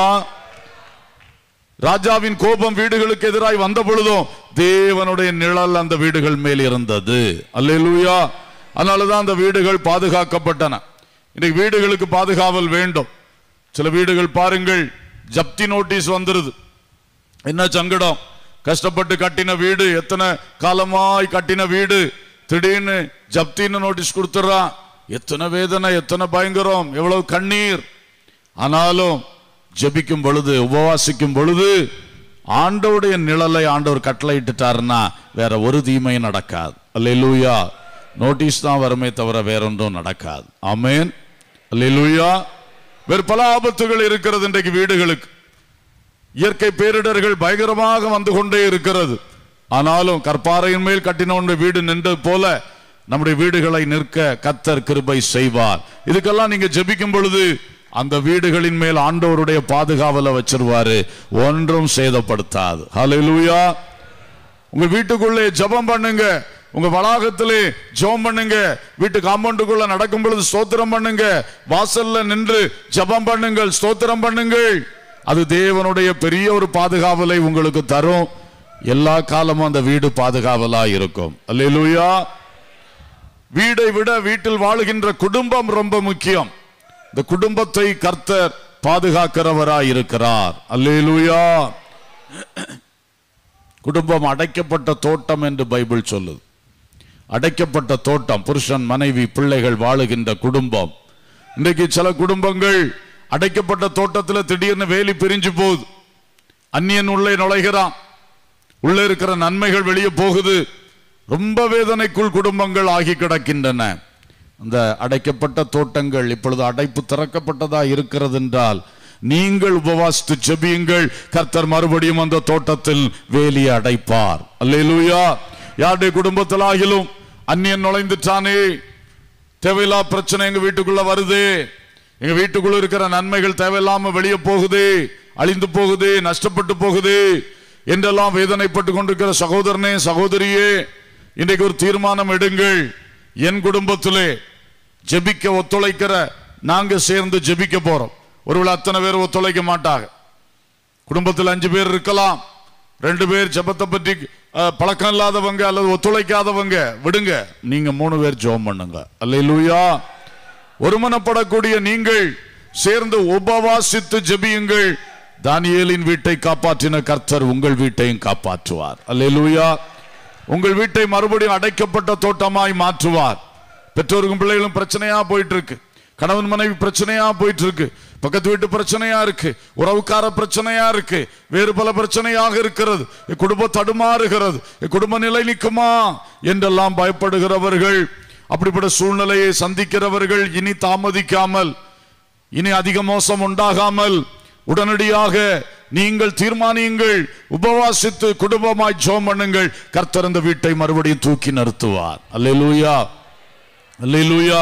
ராஜாவின் கோபம் வீடுகளுக்கு எதிராய் வந்த பொழுதும் தேவனுடைய நிழல் அந்த வீடுகள் மேல் இருந்தது அல்லேலூயா அதனாலதான் அந்த வீடுகள் பாதுகாக்கப்பட்டன இன்னைக்கு வீடுகளுக்கு பாதுகாவல் வேண்டும் சில வீடுகள் பாருங்கள் ஜப்தி நோட்டீஸ் வந்துருது என்ன சங்கடம் கஷ்டப்பட்டு கட்டின வீடு எத்தனை காலமாய் கட்டின வீடு திடீர்னு ஜப்தின்னு நோட்டீஸ் கொடுத்துறான் எத்தனை வேதனை எத்தனை பயங்கரம் எவ்வளவு கண்ணீர் ஆனாலும் ஜெபிக்கும் பொழுது உபவாசிக்கும் பொழுது ஆண்டவருடைய நிழலை ஆண்டவர் கட்டளையிட்டுட்டாருன்னா வேற ஒரு தீமையும் நடக்காது அல்லேலூயா நோட்டீஸ் தான் வருமே தவிர வேற ஒன்றும் நடக்காது ஆமென் அல்லேலூயா வேறு பல ஆபத்துகள் இருக்கிறது இன்றைக்கு வீடுகளுக்கு இயற்கை பேரிடர்கள் பயங்கரமாக வந்து கொண்டே இருக்கிறது ஆனாலும் கற்பாறையின் மேல் கட்டினவனுடைய வீடு நின்றது போல நம்முடைய வீடுகளை நிற்க கத்தர் கிருபை செய்வார் இதுக்கெல்லாம் நீங்க ஜெபிக்கும் பொழுது அந்த வீடுகளின் மேல் ஆண்டவருடைய பாதுகாவலை வச்சிருவாரு ஒன்றும் சேதப்படுத்தாது ஹalleluya உங்க வீட்டுக்குள்ளே ஜெபம் பண்ணுங்க உங்க வளாகத்திலே ஜெபம் பண்ணுங்க வீட்டு காம்பவுண்டுக்குள்ள நடக்கும் பொழுது ஸ்தோத்திரம் பண்ணுங்க வாசல்ல நின்று ஜெபம் பண்ணுங்கள் ஸ்தோத்திரம் பண்ணுங்கள் அது தேவனுடைய பெரிய ஒரு பாதுகாவலை உங்களுக்கு தரும் எல்லா காலமும் அந்த வீடு பாதுகாவலா இருக்கும் அல்லேலூயா வீடை விட வீட்டில் வாழுகின்ற குடும்பம் ரொம்ப முக்கியம் இந்த குடும்பத்தை கர்த்தர் பாதுகாக்கிறவராய் இருக்கிறார் அல்லேலூயா குடும்பம் அடைக்கப்பட்ட தோட்டம் என்று பைபிள் சொல்லுது அடைக்கப்பட்ட தோட்டம் புருஷன் மனைவி பிள்ளைகள் வாழுகின்ற குடும்பம் இன்றைக்கு சில குடும்பங்கள் அடைக்கப்பட்ட தோட்டத்தில் திடீர்னு வேலி பிரிஞ்சு போகுது அந்நியன் உள்ளே நுழைகிறான் உள்ளே இருக்கிற நன்மைகள் வெளியே போகுது ரொம்ப வேதனைக்குள் குடும்பங்கள் ஆகி கிடக்கின்றன இந்த அடைக்கப்பட்ட தோட்டங்கள் இப்பொழுது அடைப்பு திறக்கப்பட்டதா இருக்கிறது என்றால் நீங்கள் உபவாசித்து ஜெபியுங்கள் கர்த்தர் மறுபடியும் அந்த தோட்டத்தில் வேலியை அடைப்பார் அல்லேலூயா யாருடைய குடும்பத்தில் ஆகிலும் அந்நியன் நுழைந்துட்டானே தேவையில்லா பிரச்சனை எங்க வீட்டுக்குள்ள வருது எங்க வீட்டுக்குள்ள இருக்கிற நன்மைகள் தேவையில்லாம வெளியே போகுது அழிந்து போகுது நஷ்டப்பட்டு போகுது என்றெல்லாம் வேதனைப்பட்டு கொண்டிருக்கிற சகோதரனே சகோதரியே இன்றைக்கு ஒரு தீர்மானம் எடுங்கள் என் குடும்பத்திலே ஜெபிக்க ஒத்துழைக்கிற நாங்க சேர்ந்து ஜெபிக்க போறோம் ஒருவேளை அத்தனை பேர் ஒத்துழைக்க மாட்டாங்க குடும்பத்தில் அஞ்சு பேர் இருக்கலாம் ரெண்டு பேர் ஜெபத்தை பற்றி அஹ், பழக்கம் இல்லாதவங்க அல்லது ஒத்துழைக்காதவங்க விடுங்க நீங்க மூணு பேர் ஜெபம் பண்ணுங்க அல்லேலூயா ஒருமனப்படக்கூடிய நீங்கள் சேர்ந்து உபவாசித்து ஜெபியுங்கள் தானியேலின் வீட்டை காப்பாற்றின கர்த்தர் உங்கள் வீட்டையும் காப்பாற்றுவார் அல்லேலூயா உங்கள் வீட்டை மறுபடியும் அடைக்கப்பட்ட தோட்டமாய் மாற்றுவார் பெற்றோருக்கும் பிள்ளைகளும் பிரச்சனையா போயிட்டு இருக்கு கணவன் மனைவி பிரச்சனையா போயிட்டு இருக்கு பக்கத்து வீட்டு பிரச்சனையா இருக்கு உறவுக்கார பிரச்சனையா இருக்கு வேறு பல பிரச்சனையாக இருக்கிறது என் குடும்பம் தடுமாறுகிறது என் குடும்ப நிலை நிற்குமா என்றெல்லாம் பயப்படுகிறவர்கள் அப்படிப்பட்ட சூழ்நிலையை சந்திக்கிறவர்கள் இனி தாமதிக்காமல் இனி அதிக மோசம் உண்டாகாமல் உடனடியாக நீங்கள் தீர்மானியுங்கள் உபவாசித்து குடும்பமாய் ஜோம் பண்ணுங்கள் கர்த்தர் இந்த வீட்டை மறுபடியும் தூக்கி நிறுத்துவார் அல்லேலூயா அல்லேலூயா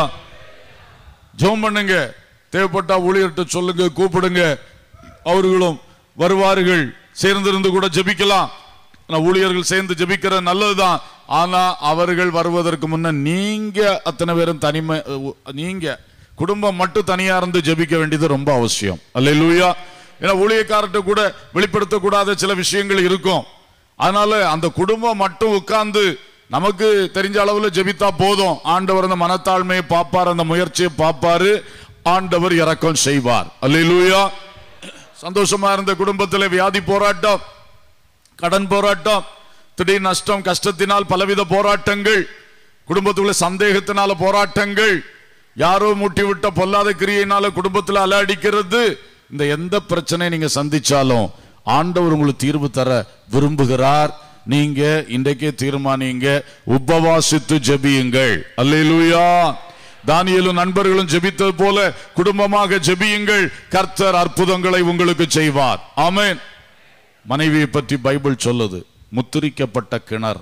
ஜோம் பண்ணுங்க தேவைப்பட்டா ஊழியர்கிட்ட சொல்லுங்க கூப்பிடுங்க அவர்களும் வருவார்கள் சேர்ந்திருந்து கூட ஜெபிக்கலாம் ஆனா ஊழியர்கள் சேர்ந்து ஜெபிக்கிற நல்லதுதான் ஆனா அவர்கள் வருவதற்கு முன்ன நீங்க அத்தனை பேரும் தனிமை அஹ், நீங்க குடும்பம் மட்டும் தனியா இருந்து ஜெபிக்க வேண்டியது ரொம்ப அவசியம் அல்லேலூயா ஏன்னா ஊழியக்காரர்கிட்ட கூட வெளிப்படுத்தக்கூடாத சில விஷயங்கள் இருக்கும் அதனால அந்த குடும்பம் மட்டும் உட்கார்ந்து நமக்கு தெரிஞ்ச அளவுல ஜெபித்தா போதும் ஆண்டவர் அந்த மனத்தாழ்மையை பார்ப்பார் அந்த முயற்சியை பார்ப்பாரு ஆண்டவர் இறக்கம் செய்வார் அல்லேலூயா சந்தோஷமா இருந்த குடும்பத்தில் வியாதி போராட்டம் கடன் போராட்டம் திடீர் நஷ்டம் கஷ்டத்தினால் பலவித போராட்டங்கள் குடும்பத்துக்குள்ள சந்தேகத்தினால போராட்டங்கள் யாரோ மூட்டி விட்ட பொல்லாத கிரியையினால குடும்பத்தில் அல அடிக்கிறது இந்த எந்த பிரச்சனையை நீங்க சந்திச்சாலும் ஆண்டவர் உங்களுக்கு தீர்வு தர விரும்புகிறார் நீங்க இன்றைக்கே தீர்மானிங்க உபவாசித்து ஜெபியுங்கள் அல்லேலூயா தானியேலும் நண்பர்களும் ஜெபித்தது போல குடும்பமாக ஜெபியுங்கள் கர்த்தர் அற்புதங்களை உங்களுக்கு செய்வார் ஆமென் மனைவியை பற்றி பைபிள் சொல்லுது முத்திரிக்கப்பட்ட கிணறு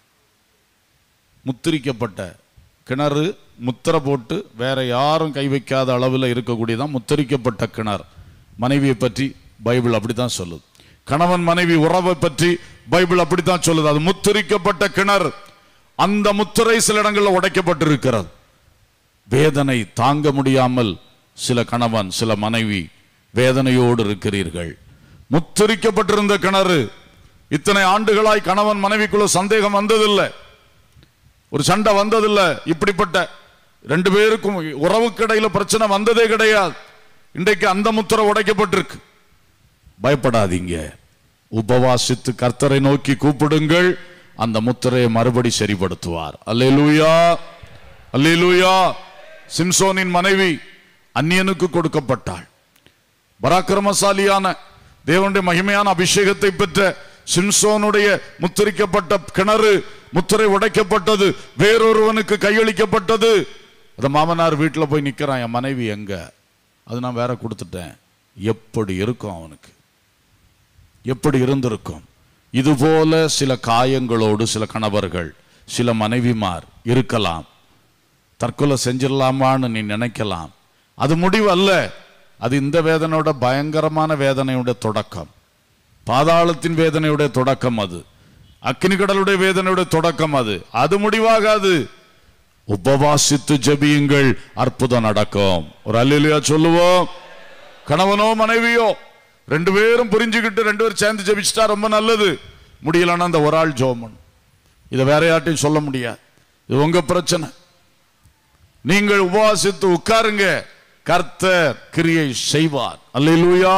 முத்திரிக்கப்பட்ட கிணறு முத்திரை போட்டு வேற யாரும் கை வைக்காத அளவில் இருக்கக்கூடியதான் முத்திரிக்கப்பட்ட கிணறு மனைவியை பற்றி பைபிள் அப்படித்தான் சொல்லுது கணவன் மனைவி உறவை பற்றி பைபிள் அப்படித்தான் சொல்லுது அது முத்திரிக்கப்பட்ட கிணறு அந்த முத்திரை சில இடங்களில் உடைக்கப்பட்டிருக்கிறது வேதனை தாங்க முடியாமல் சில கணவன் சில மனைவி வேதனையோடு இருக்கிறீர்கள் முத்திரிக்கப்பட்டிருந்த கிணறு இத்தனை ஆண்டுகளாய் கணவன் மனைவிக்குள்ள சந்தேகம் வந்ததில்லை ஒரு சண்டை வந்ததில்லை இப்படிப்பட்ட ரெண்டு பேருக்கும் உறவுக்கு இடையில பிரச்சனை வந்ததே கிடையாது இன்றைக்கு அந்த முத்திரை உடைக்கப்பட்டிருக்கு பயப்படாதீங்க உபவாசித்து கர்த்தரை நோக்கி கூப்பிடுங்கள் அந்த முத்திரையை மறுபடி சரிப்படுத்துவார் அல்லேலூயா அல்லேலூயா சிம்சோனின் மனைவி அந்நியனுக்கு கொடுக்கப்பட்டாள் பராக்கிரமசாலியான தேவனுடைய மகிமையான அபிஷேகத்தை பெற்ற சிம்சோனுடைய முத்திரிக்கப்பட்ட கிணறு முத்திரை உடைக்கப்பட்டது வேறொருவனுக்கு கையளிக்கப்பட்டது அந்த மாமனார் வீட்டில் போய் நிற்கிறான் என் மனைவி எங்க அது நான் வேற கொடுத்துட்டேன் எப்படி இருக்கும் அவனுக்கு எப்படி இருந்திருக்கும் இதுபோல சில காயங்களோடு சில கணவர்கள் சில மனைவிமார் இருக்கலாம் தற்கொலை செஞ்சிடலாமான்னு நீ நினைக்கலாம் அது முடிவு அல்ல அது இந்த வேதனையோட பயங்கரமான வேதனையோட தொடக்கம் பாதாளத்தின் வேதனையுடைய தொடக்கம் அது அக்கினி கடலுடைய வேதனையுடைய தொடக்கம் அது அது முடிவாகாது உபவாசித்து ஜெபியுங்கள் அற்புதம் நடக்கும் ஒரு அல்லையா சொல்லுவோம் கணவனோ மனைவியோ ரெண்டு பேரும் புரிஞ்சுக்கிட்டு ரெண்டு பேரும் சேர்ந்து ஜெபிச்சிட்டா ரொம்ப நல்லது முடியலன்னா அந்த ஒரு ஆள் ஜோமன் இதை வேற யார்ட்டையும் சொல்ல முடியாது இது உங்க பிரச்சனை நீங்கள் உபவாசித்து உட்காருங்க கர்த்தர் கிரியை செய்வார் அல்லேலூயா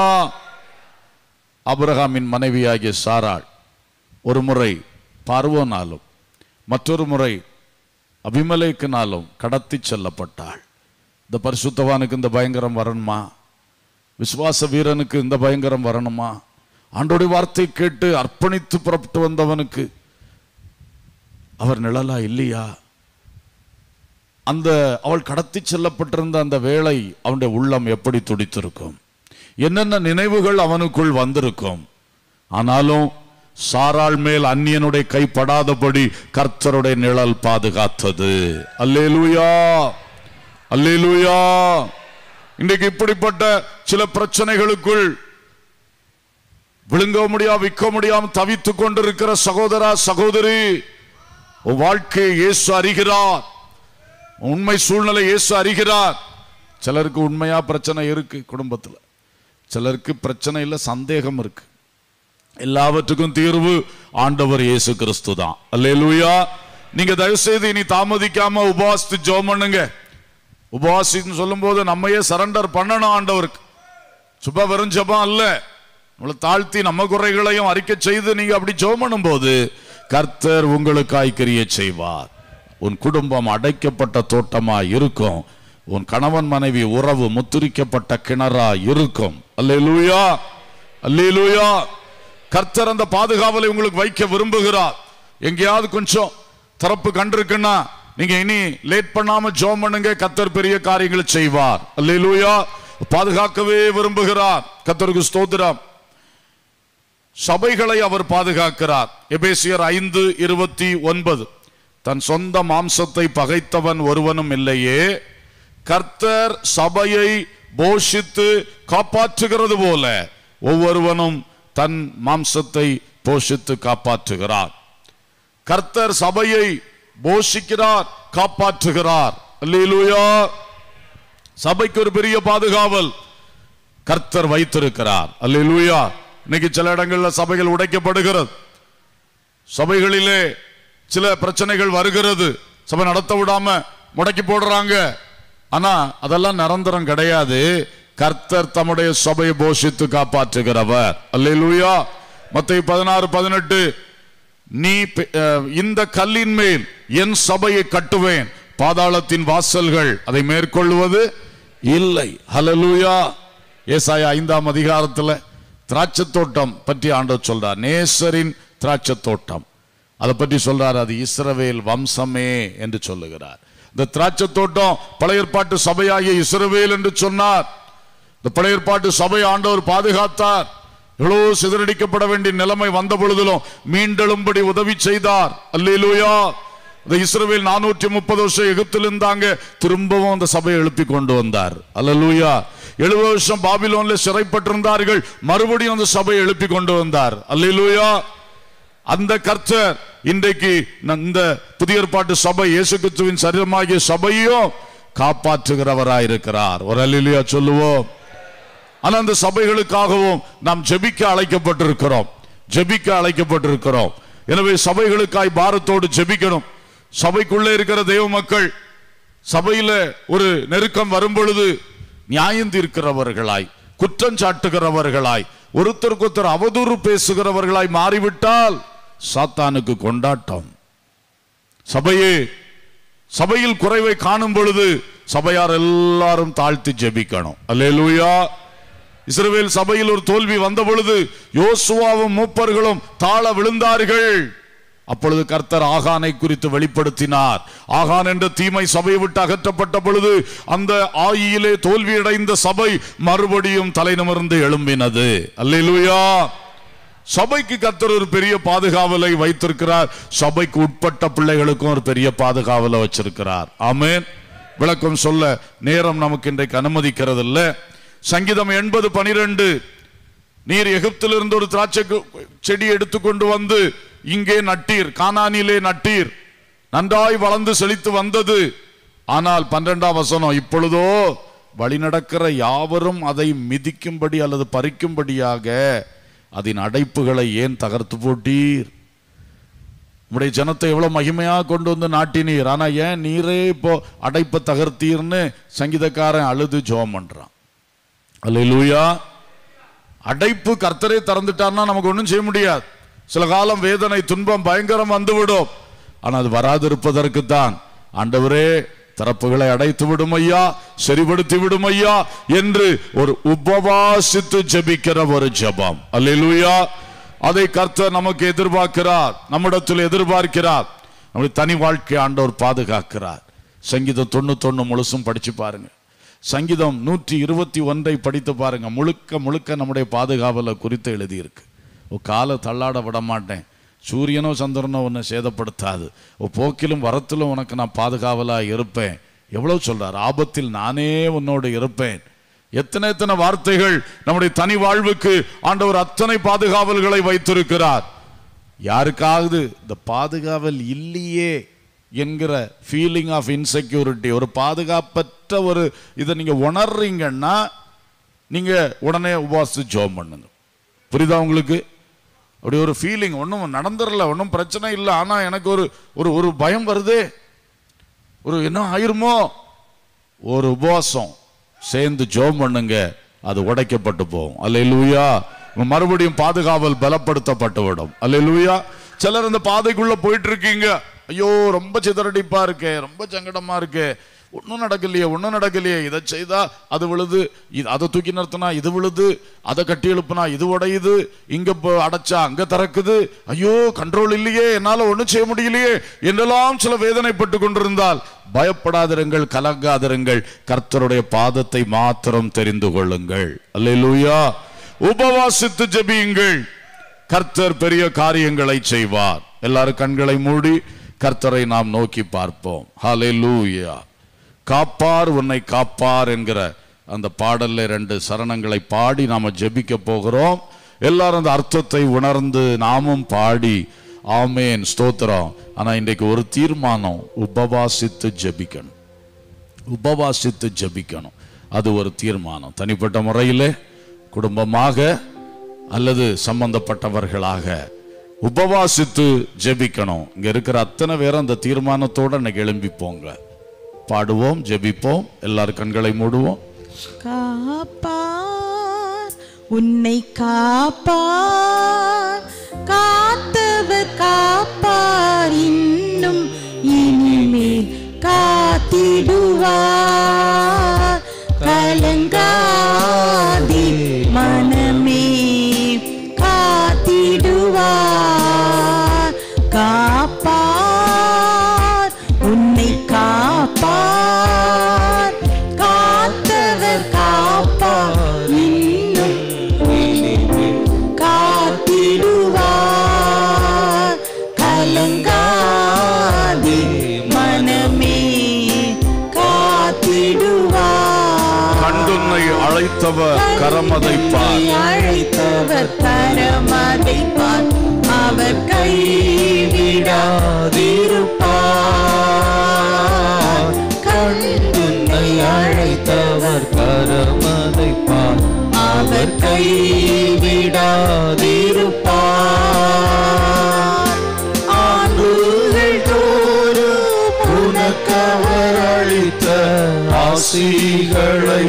ஆபிரகாமின் மனைவியாகிய சாராள் ஒரு முறை பார்வோனாலும் மற்றொரு முறை அபிமலேக்கினாலும் கடத்தி செல்லப்பட்டாள் இந்த பரிசுத்தவானுக்கு இந்த பயங்கரம் வரணுமா விசுவாச வீரனுக்கு இந்த பயங்கரம் வரணுமா ஆண்டோடைய வார்த்தை கேட்டு அர்ப்பணித்து புறப்பட்டு வந்தவனுக்கு அவர் நிழலா இல்லையா அந்த அவள் கடத்தி செல்லப்பட்டிருந்த அந்த வேளை அவனுடைய உள்ளம் எப்படி துடித்திருக்கும் என்னென்ன நினைவுகள் அவனுக்குள் வந்திருக்கும் ஆனாலும் சாராள் மேல் அந்நியனுடைய கை படாதபடி கர்த்தருடைய நிழல் பாதுகாத்தது அல்லேலூயா அல்லேலூயா இன்றைக்கு இப்படிப்பட்ட சில பிரச்சனைகளுக்குள் விழுங்க முடியாம விற்க முடியாம தவித்துக் கொண்டிருக்கிற சகோதரா சகோதரி உன் வாழ்க்கையை இயேசு அறிகிறார் உண்மை சூழ்நிலை இயேசு அறிகிறார் சிலருக்கு உண்மையா பிரச்சனை இருக்கு குடும்பத்துல சிலருக்கு பிரச்சனை இல்ல சந்தேகம் இருக்கு எல்லாவற்றுக்கும் தீர்வு ஆண்டவர் இயேசு கிறிஸ்து தான் அல்லேலூயா நீங்க தயவு செய்து இனி தாமதிக்காம உபவாசித்து ஜெபம் பண்ணுங்க உபவாசின்னு சொல்லும்போது நம்மையே சரண்டர் பண்ணணும் ஆண்டவருக்கு சுப வெறும் ஜெபம் அல்ல நம்மளை தாழ்த்தி நம்ம குறைகளையும் அறிக்கை செய்து நீங்க அப்படி ஜெபம் பண்ணும்போது கர்த்தர் உங்களுக்காய் கிரிய செய்வார் உன் குடும்பம் அடைக்கப்பட்ட தோட்டமா இருக்கும் உன் கணவன் மனைவி உறவு முத்திரிக்கப்பட்ட கிணறா இருக்கும் அல்லேலூயா அல்லேலூயா கர்த்தர் அந்த பாதுகாவலை உங்களுக்கு வைக்க விரும்புகிறார் எங்கேயாவது கொஞ்சம் திறப்பு கண்டிருக்குன்னா நீங்க இனி லேட் பண்ணாம ஜோம் பண்ணுங்க கர்த்தர் பெரிய காரியங்களை செய்வார் அல்லேலூயா பாதுகாக்கவே விரும்புகிறார் கர்த்தருக்கு ஸ்தோத்திரம் சபைகளை அவர் பாதுகாக்கிறார் எபேசியர் ஐந்து இருபத்தி ஒன்பது தன் சொந்த மாம்சத்தை பகைத்தவன் ஒருவனும் இல்லையே கர்த்தர் சபையை போஷித்து காப்பாற்றுகிறது போல ஒவ்வொருவனும் தன் மாம்சத்தை போஷித்து காப்பாற்றுகிறார் கர்த்தர் சபையை போஷிக்கிறார் காப்பாற்றுகிறார் அல்லேலூயா சபைக்கு ஒரு பெரிய பாதுகாவல் கர்த்தர் வைத்திருக்கிறார் அல்லேலூயா இன்னைக்கு சில இடங்கள்ல சபைகள் உடைக்கப்படுகிறது சபைகளிலே சில பிரச்சனைகள் வருகிறது சபை நடத்த விடாம முடக்கி போடுறாங்க ஆனா அதெல்லாம் நிரந்தரம் கிடையாது கர்த்தர் தம்முடைய சபையை போஷித்து காப்பாற்றுகிறவர் அல்லேலூயா மத்திய பதினாறு பதினெட்டு நீ பெ- அஹ், இந்த கல்லின் மேல் என் சபையை கட்டுவேன் பாதாளத்தின் வாசல்கள் அதை மேற்கொள்வது இல்லை ஹalleluya ஏசாயா ஐந்தாம் அதிகாரத்துல திராட்சை தோட்டம் பற்றி ஆண்டவர் சொல்றார் நேசரின் திராட்சை தோட்டம் அதை பற்றி சொல்றார் அது இஸ்ரவேல் வம்சமே என்று சொல்லுகிறார் இந்த திராட்சை தோட்டம் பழைய ஏற்பாட்டு சபையாகிய இஸ்ரவேல் என்று சொன்னார் இந்த பழைய ஏற்பாட்டு சபை ஆண்டவர் பாதுகாத்தார் எவ்வளவு சிதறடிக்கப்பட வேண்டிய நிலைமை வந்த பொழுதிலும் மீண்டெழும்படி உதவி செய்தார் அல்லேலூயா இந்த இஸ்ரவேல் நானூற்றி முப்பது வருஷம் எகிப்தில் இருந்தாங்க திரும்பவும் அந்த சபையை எழுப்பி கொண்டு வந்தார் அல்லேலூயா எழுபது வருஷம் பாபிலோன்ல சிறைப்பட்டிருந்தார்கள் மறுபடியும் அந்த சபையை எழுப்பி கொண்டு வந்தார் அல்லேலூயா அந்த கர்த்தர் இன்றைக்கு ந- இந்த புதிய ஏற்பாட்டு சபை இயேசு கிறிஸ்துவின் சரீரமாகிய சபையும் காப்பாற்றுகிறவராயிருக்கிறார் ஒரு அல்லேலூயா சொல்லுவோம் ஆனா அந்த சபைகளுக்காகவும் நாம் ஜெபிக்க அழைக்கப்பட்டிருக்கிறோம் ஜெபிக்க அழைக்கப்பட்டிருக்கிறோம் எனவே சபைகளுக்காய் பாரத்தோடு ஜெபிக்கணும் சபைக்குள்ளே இருக்கிற தெய்வ மக்கள் சபையில ஒரு நெருக்கம் வரும் பொழுது நியாயம் தீர்க்கிறவர்களாய் குற்றம் சாட்டுகிறவர்களாய் ஒருத்தருக்கு ஒருத்தர் அவதூறு பேசுகிறவர்களாய் மாறிவிட்டால் சாத்தானுக்கு கொண்டாட்டம் சபையே சபையில் குறைவை காணும் பொழுது சபையார் எல்லாரும் தாழ்த்தி ஜெபிக்கணும் அல்லேலூயா இஸ்ரவேல் சபையில் ஒரு தோல்வி வந்த பொழுது யோசுவாவும் மூப்பர்களும் தாழ விழுந்தார்கள் அப்பொழுது கர்த்தர் ஆகானை குறித்து வெளிப்படுத்தினார் ஆகான் என்ற தீமை சபையை விட்டு அகற்றப்பட்ட பொழுது அந்த ஆயியிலே தோல்வியடைந்த சபை மறுபடியும் தலை நிமிர்ந்து எழும்பினது அல்லேலூயா சபைக்கு கர்த்தர் ஒரு பெரிய பாதுகாவலை வைத்திருக்கிறார் சபைக்கு உட்பட்ட பிள்ளைகளுக்கும் ஒரு பெரிய பாதுகாவலை வச்சிருக்கிறார் ஆமென் விளக்கம் சொல்ல நேரம் நமக்கு இன்றைக்கு அனுமதிக்கிறது இல்ல சங்கீதம் எண்பது பனிரெண்டு நீர் எகிப்திலிருந்து ஒரு திராட்சை கு- செடி எடுத்துக்கொண்டு வந்து இங்கே நட்டீர் கானானிலே நட்டீர் நன்றாய் வளர்ந்து செழித்து வந்தது ஆனால் பன்னிரெண்டாம் வசனம் இப்பொழுதோ வழி நடக்கிற யாவரும் அதை மிதிக்கும்படி அல்லது பறிக்கும்படியாக அதன் அடைப்புகளை ஏன் தகர்த்து போட்டீர் உம்முடைய ஜனத்தை எவ்வளவு மகிமையாக கொண்டு வந்து நாட்டினீர் ஆனா ஏன் நீரே இப்போ அடைப்பை தகர்த்தீர்னு சங்கீதக்காரன் அழுது ஜோம் பண்றான் அல்லேலூயா அடைப்பு கர்த்தரே திறந்துட்டார்னா நமக்கு ஒண்ணும் செய்ய முடியாது சில காலம் வேதனை துன்பம் பயங்கரம் வந்துவிடும் ஆனா அது வராதிருப்பதற்கு தான் ஆண்டவரே திறப்புகளை அடைத்து விடும் ஐயா சரிபடுத்தி விடும் ஐயா என்று ஒரு உபவாசித்து ஜெபிக்கிற ஒரு ஜெபம் அல்லேலூயா அதை கர்த்தர் நமக்கு எதிர்பார்க்கிறார் நம்மிடத்தில் எதிர்பார்க்கிறார் நம்முடைய தனி வாழ்க்கை ஆண்டவர் பாதுகாக்கிறார் சங்கீதம் தொண்ணூத்தொன்னு முழுசும் படிச்சு பாருங்க சங்கீதம் நூற்றி இருபத்தி ஒன்றை படித்து பாருங்க முழுக்க முழுக்க நம்முடைய பாதுகாவலை குறித்து எழுதியிருக்கு ஓ காலை தள்ளாட விட மாட்டேன் சூரியனோ சந்திரனோ உன்னை சேதப்படுத்தாது ஓ போக்கிலும் வரத்திலும் உனக்கு நான் பாதுகாவலா இருப்பேன் எவ்வளவு சொல்றார் ஆபத்தில் நானே உன்னோடு இருப்பேன் எத்தனை எத்தனை வார்த்தைகள் நம்முடைய தனி வாழ்வுக்கு ஆண்டவர் அத்தனை பாதுகாவல்களை வைத்திருக்கிறார் யாருக்காவது இந்த பாதுகாவல் இல்லையே என்கிற ஃபீலிங் ஆஃப் இன்செக்யூரிட்டி ஒரு பாதுகாப்பற்ற ஒரு இதை நீங்க உணர்றீங்கன்னா நீங்க உடனே உபவாசித்து ஜோம் பண்ணுங்க புரியுதா உங்களுக்கு அப்படி ஒரு ஃபீலிங் ஒன்றும் நடந்துடல ஒன்றும் பிரச்சனை இல்லை ஆனால் எனக்கு ஒரு ஒரு ஒரு பயம் வருதே ஒரு என்ன ஆயிருமோ ஒரு உபவாசம் சேர்ந்து ஜோம் பண்ணுங்க அது உடைக்கப்பட்டு போகும் அல்லேலூயா மறுபடியும் பாதுகாவல் பலப்படுத்தப்பட்டு விடும் அல்லேலூயா சிலர் இந்த பாதைக்குள்ள போயிட்டு இருக்கீங்க ஐயோ ரொம்ப சிதறடிப்பா இருக்கே ரொம்ப சங்கடமா இருக்கே ஒன்றும் நடக்கலையே ஒன்றும் நடக்கலையே இதை செய்தா அது விழுது இது அதை தூக்கி நிறுத்தினா இது விழுது அதை கட்டி எழுப்புனா இது உடையுது இங்க இப்போ அடைச்சா அங்க திறக்குது ஐயோ கண்ட்ரோல் இல்லையே என்னால ஒன்றும் செய்ய முடியலையே என்றெல்லாம் சில வேதனைப்பட்டு கொண்டிருந்தால் பயப்படாதிருங்கள் கலங்காதிருங்கள் கர்த்தருடைய பாதத்தை மாத்திரம் தெரிந்து கொள்ளுங்கள் அல்லேலூயா உபவாசித்து ஜெபியுங்கள் கர்த்தர் பெரிய காரியங்களை செய்வார் எல்லாரும் கண்களை மூடி கர்த்தரை நாம் நோக்கி பார்ப்போம் ஹalleluya காப்பார் உன்னை காப்பார் என்கிற அந்த பாடல்ல ரெண்டு சரணங்களை பாடி நாம ஜெபிக்க போகிறோம் எல்லாரும் அந்த அர்த்தத்தை உணர்ந்து நாமும் பாடி ஆமேன் ஸ்தோத்திரம் ஆனா இன்றைக்கு ஒரு தீர்மானம் உபவாசித்து ஜெபிக்கணும் உபவாசித்து ஜெபிக்கணும் அது ஒரு தீர்மானம் தனிப்பட்ட முறையிலே குடும்பமாக அல்லது சம்பந்தப்பட்டவர்களாக உபவாசித்து ஜெபிக்கணும் இங்க இருக்கிற அத்தனை பேரும் அந்த தீர்மானத்தோட இன்னைக்கு எழும்பி போங்க பாடுவோம் ஜெபிப்போம் எல்லாரும் கண்களை மூடுவோம் காப்பார் உன்னை காப்பார் காத்தவர் காப்பார் இன்னும் இனிமேல் காத்திடுவார் கலங்காதி மனமே காத்திடுவார் காப்பார் உன்னை காப்பார் காத்தவர் காப்பார் இன்னும் காத்திடுவார் கலங்காதி மனமே காத்திடுவார் கண்டுன்னை அழைத்தவர் கரமதைப்பார் அழைத்தவர் கரமதைப்பார் அவர் கைவிடாதிருப்பார் உன்னை அழைத்தவர் கரமதைப்பார் அவர் கைவிடாதிருப்பார் ஆண்டுகள் தோறும் உனக்கவர் அளித்த ஆசிகளை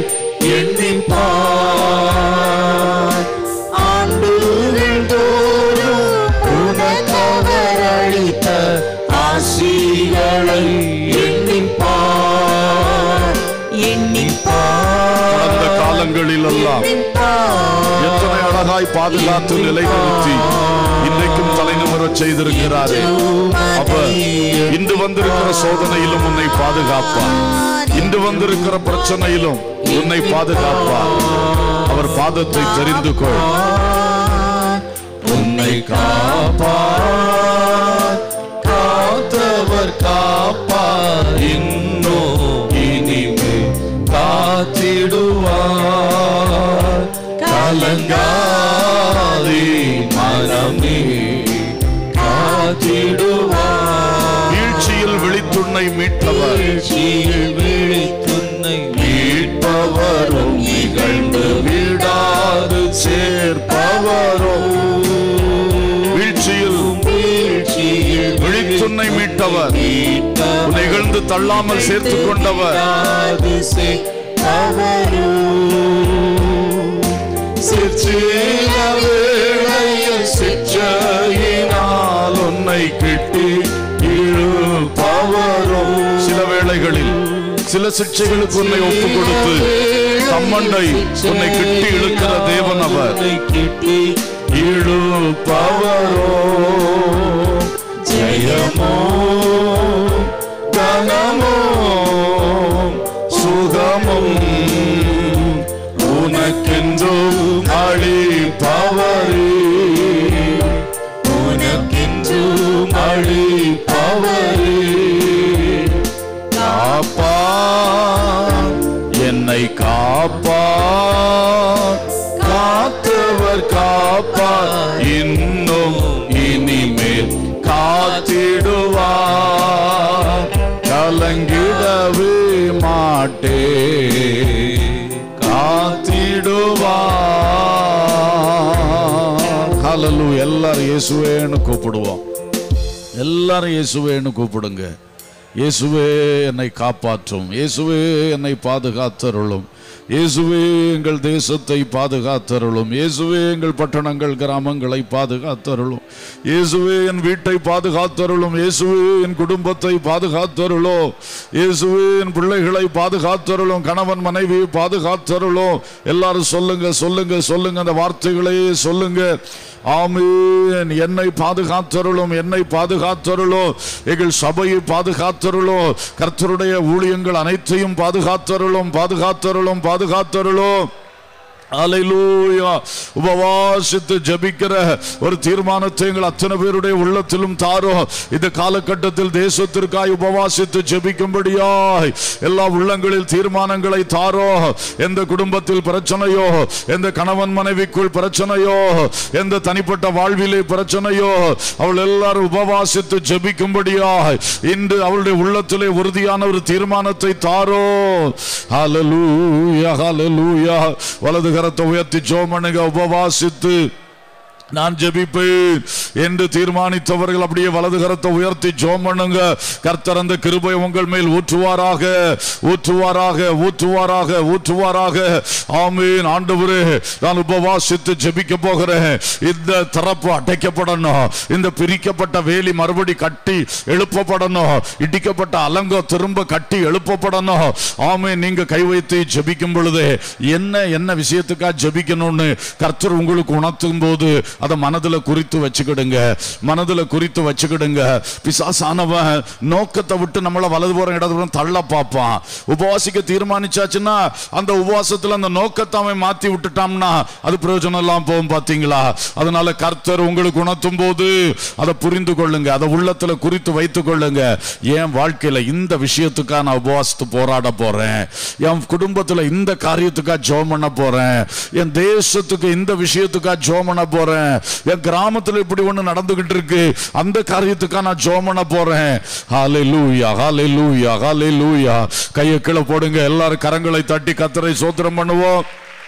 எண்ணிப்பார் ஆண்டுகள் தோறும் உனக்கவர் அளித்த ஆசிகளை எண்ணிப்பார் எண்ணிப்பார் கடந்த காலங்களில் எல்லாம் எத்தனை அழகாய் பாதுகாத்து நிலைநிறுத்தி இன்றைக்கும் தலைநிமிரச் செய்திருக்கிறாரே அவர் இன்று வந்திருக்கிற சோதனையிலும் உன்னை பாதுகாப்பார் இன்று வந்திருக்கிற பிரச்சனையிலும் உன்னை பாதுகாப்பார் அவர் பாதத்தை தெரிந்து கொள் உன்னை காப்பார் காத்தவர் காப்பார் இன்னோ இனிமே காத்திடுவார் கலங்காதே மனமே காத்திடுவார் வீழ்ச்சியில் விழித்துன்னை மீட்டவர் வீழ்ச்சியில் விழித்துன்னை மீட்பவரும் நிகழ்ந்து விடாது சேர்ப்பவரும் வீழ்ச்சியில் வீழ்ச்சியில் விழித்துன்னை மீட்டவர் உன்னை இகழ்ந்து தள்ளாமல் சேர்த்துக் கொண்டவர் விடாது சேர்ப்பவரும் சிற்சில வேளையில் சிற்றையினால் உன்னை கிட்டி இழுப்பவரும் சில வேளைகளில் சில சிக்ஷைகளுக்கு உன்னை ஒப்பு கொடுத்து தம்மண்டை உன்னை கிட்டி இழுக்கிற தேவன் அவர் உன்னை கிட்டி இழுப்பவரோ ஜெயமோ ஹalleluya எல்லாரும் இயேசுவேன்னு கூப்பிடுவோம் எல்லாரும் இயேசுவேன்னு கூப்பிடுங்க இயேசுவே என்னை காப்பாற்றும் இயேசுவே என்னை பாதுகாத்தருளும் இயேசுவே எங்கள் தேசத்தை பாதுகாத்தருளும் இயேசுவே எங்கள் பட்டணங்கள் கிராமங்களை பாதுகாத்தருளும் இயேசுவே என் வீட்டை பாதுகாத்தருளும் இயேசுவே என் குடும்பத்தை பாதுகாத்தருளும் இயேசுவே என் பிள்ளைகளை பாதுகாத்தருளும் கணவன் மனைவியை பாதுகாத்தருளும் எல்லாரும் சொல்லுங்க சொல்லுங்க சொல்லுங்க அந்த வார்த்தைகளையே சொல்லுங்க ஆமீன் என்னை பாதுகாத்தருளும் என்னை பாதுகாத்தருளும் எங்கள் சபையை பாதுகாத்தருளும் கர்த்தருடைய ஊழியங்கள் அனைத்தையும் பாதுகாத்தருளும் பாதுகாத்தருளும் பாதுகாத்தருளும் அலைலூயா உபவாசித்து ஜபிக்கிற ஒரு தீர்மானத்தை எங்கள் அத்தனை பேருடைய உள்ளத்திலும் தாரோ இந்த காலகட்டத்தில் தேசத்திற்காய் உபவாசித்து ஜபிக்கும்படியாய் எல்லா உள்ளங்களில் தீர்மானங்களை தாரோ எந்த குடும்பத்தில் பிரச்சனையோ எந்த கணவன் மனைவிக்குள் பிரச்சனையோ எந்த தனிப்பட்ட வாழ்விலே பிரச்சனையோ அவள் எல்லாரும் உபவாசித்து ஜபிக்கும்படியாய் இன்று அவளுடைய உள்ளத்திலே உறுதியான ஒரு தீர்மானத்தை தாரோ ஹalleluya ஹalleluya வலது கரத்தை உயர்த்தி ஜோமனுங்க உபவாசித்து நான் ஜெபிப்பேன் என்று தீர்மானித்தவர்கள் அப்படியே வலது கரத்தை உயர்த்தி ஜோம் பண்ணுங்க கர்த்தர் அந்த கிருபை உங்கள் மேல் ஊற்றுவாராக ஊற்றுவாராக ஊற்றுவாராக ஊற்றுவாராக ஆமீன் ஆண்டவரே நான் உபவாசித்து ஜெபிக்க போகிறேன் இந்த திறப்பு அடைக்கப்படணும் இந்த பிரிக்கப்பட்ட வேலி மறுபடி கட்டி எழுப்பப்படணும் இடிக்கப்பட்ட அலங்கோ திரும்ப கட்டி எழுப்பப்படணும் ஆமீன் நீங்க கை வைத்து ஜெபிக்கும் பொழுது என்ன என்ன விஷயத்துக்காக ஜெபிக்கணும்னு கர்த்தர் உங்களுக்கு உணர்த்தும் போது அதை மனதுல குறித்து வச்சுக்கிடுங்க மனதுல குறித்து வச்சுக்கிடுங்க பிசாசானவன் நோக்கத்தை விட்டு நம்மள வலதுபுறம் இடதுபுறம் தள்ள பார்ப்பான் உபவாசிக்க தீர்மானிச்சாச்சுன்னா அந்த உபவாசத்துல அந்த நோக்கத்தை அவன் மாத்தி விட்டுட்டான்னா அது பிரயோஜனம் எல்லாம் போகும் பாத்தீங்களா அதனால கர்த்தர் உங்களுக்கு உணர்த்தும் போது அதை புரிந்து கொள்ளுங்க அதை உள்ளத்துல குறித்து வைத்துக் கொள்ளுங்க என் வாழ்க்கையில இந்த விஷயத்துக்காக நான் உபவாசத்து போராட போறேன் என் குடும்பத்துல இந்த காரியத்துக்காக ஜோம் பண்ண போறேன் என் தேசத்துக்கு இந்த விஷயத்துக்காக ஜோம் பண்ண போறேன் என் கிராமத்துல இப்படி ஒண்ணு நடந்துகிட்டு இருக்கு அந்த காரியத்துக்காக நான் ஜோம் பண்ண போறேன் ஹalleluya ஹalleluya ஹalleluya கையை கீழே போடுங்க எல்லாரும் கரங்களை தட்டி கத்தரை சோத்திரம் பண்ணுவோம்